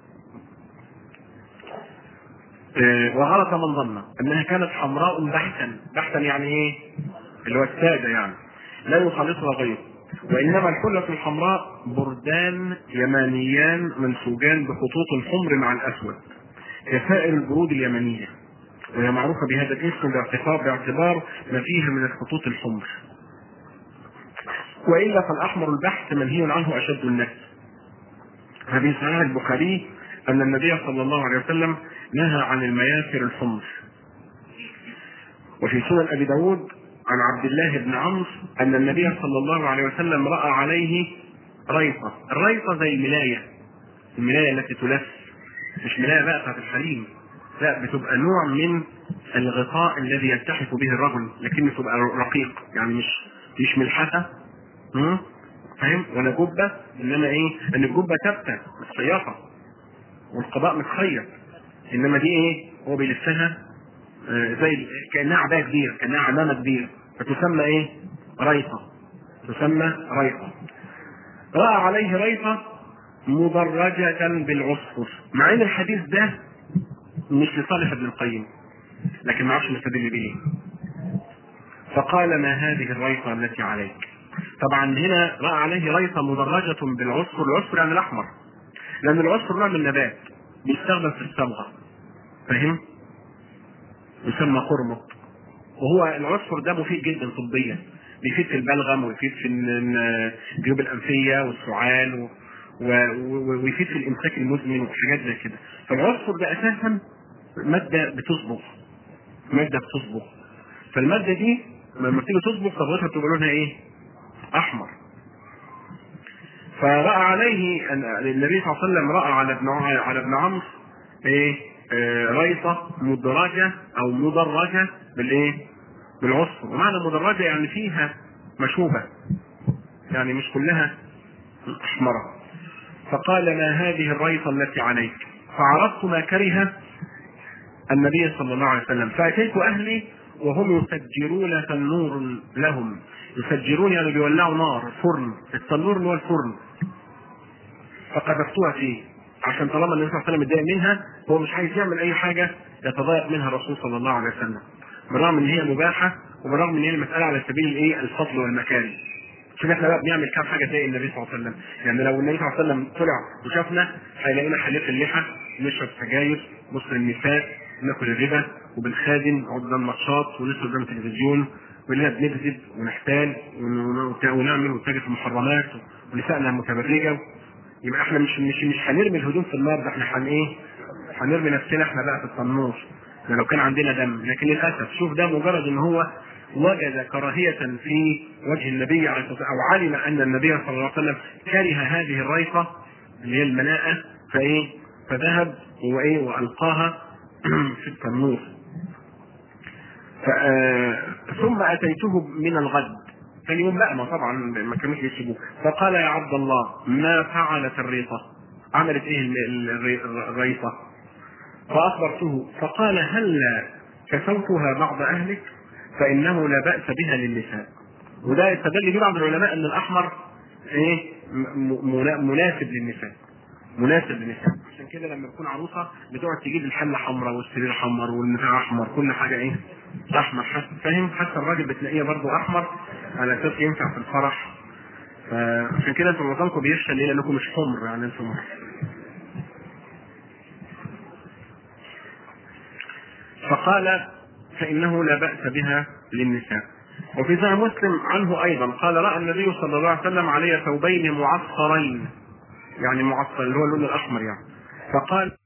آه، وغلط من ظن انها كانت حمراء بحتا بحتا يعني ايه؟ اللي هو الساده يعني لا يخالطها غيره وانما الحله الحمراء بردان يمانيان منسوجان بخطوط حمر مع الاسود كسائر البرود اليمنيه وهي معروفه بهذا الاسم باعتبار باعتبار ما فيها من الخطوط الحمر والا فالاحمر البحث منهي عنه اشد الناس ففي صحيح البخاري ان النبي صلى الله عليه وسلم نهى عن المياسر الحمر وفي سنن ابي داود عن عبد الله بن عمرو ان النبي صلى الله عليه وسلم راى عليه ريطه، الريطه زي الملايه الملايه التي تلف مش ملايه بقى بتاعت الحليم لا بتبقى نوع من الغطاء الذي يلتحف به الرجل لكنه تبقى رقيق يعني مش مش ملحفه م? فاهم ولا جبه انما ايه ان الجبه ثابته متخيطه والقضاء متخيط انما دي ايه هو بيلفها آه، زي كانها عبايه كبيره كانها عمامه كبيره فتسمى ايه؟ ريطه تسمى ريطه راى عليه ريطه مدرجة بالعصفر مع ان الحديث ده مش لصالح ابن القيم لكن ما اعرفش مستدل بايه فقال ما هذه الريطة التي عليك طبعا هنا رأى عليه ريطة مدرجة بالعصفر العصفر يعني الأحمر لأن العصفر نوع من النبات بيستخدم في الصبغة فاهم؟ يسمى قرمط وهو العصفر ده مفيد جدا طبيا بيفيد في البلغم ويفيد في الجيوب الانفيه والسعال و... و... و... ويفيد في الامساك المزمن وحاجات زي كده فالعصفر ده اساسا ماده بتصبغ ماده بتصبغ فالماده دي لما تيجي تصبغ صبغتها بتبقى لونها ايه؟ احمر فراى عليه أن النبي صلى الله عليه وسلم راى على ابن على ابن عمرو ايه؟ آه ريطه مدرجه او مدرجه بالايه؟ بالعصفر ومعنى مدرجه يعني فيها مشوبه يعني مش كلها احمره فقال ما هذه الريطه التي عليك فعرفت ما كره النبي صلى الله عليه وسلم فاتيت اهلي وهم يسجرون تنور لهم يسجرون يعني بيولعوا نار فرن التنور اللي هو الفرن فقذفتوها فيه عشان طالما النبي صلى الله عليه وسلم اتضايق منها هو مش عايز يعمل اي حاجه يتضايق منها الرسول صلى الله عليه وسلم بالرغم ان هي مباحه وبالرغم ان هي المساله على سبيل الايه الفضل والمكارم شوف احنا بقى بنعمل كام حاجه زي النبي صلى الله عليه وسلم يعني لو النبي صلى الله عليه وسلم طلع وشافنا هيلاقينا حليق اللحى نشرب سجاير نبص للنساء ناكل الربا وبنخادم نقعد قدام ماتشات ونسهر قدام التلفزيون ولنا بنكذب ونحتال ونعمل ونتاجر في المحرمات ونسائنا متبرجه يبقى احنا مش مش مش هنرمي الهدوم في النار ده احنا هن ايه؟ هنرمي نفسنا احنا بقى في التنور ده لو كان عندنا دم لكن للاسف شوف ده مجرد ان هو وجد كراهية في وجه النبي عليه الصلاة والسلام أو علم أن النبي صلى الله عليه وسلم كره هذه الريقة اللي هي المناءة فإيه فذهب وإيه وألقاها في التنور ثم أتيته من الغد ثاني يوم بقى ما طبعا ما كانوش يسيبوه فقال يا عبد الله ما فعلت الريطة عملت ايه الريطة فأخبرته فقال هلا كسوتها بعض أهلك فإنه لا بأس بها للنساء وده يستدل به بعض العلماء أن الأحمر إيه مناسب للنساء مناسب للنساء عشان كده لما تكون عروسة بتقعد تجيب الحلة حمراء والسرير حمر والنساء أحمر كل حاجة إيه أحمر فاهم حتى الراجل بتلاقيه برضه أحمر على أساس ينفع في الفرح فعشان كده انتوا معظمكم بيفشل ليه لأنكم مش حمر يعني انتم فقال فإنه لا بأس بها للنساء وفي صحيح مسلم عنه أيضا قال رأى النبي صلى الله عليه وسلم علي ثوبين معصرين يعني معصر اللي هو اللون الأحمر يعني فقال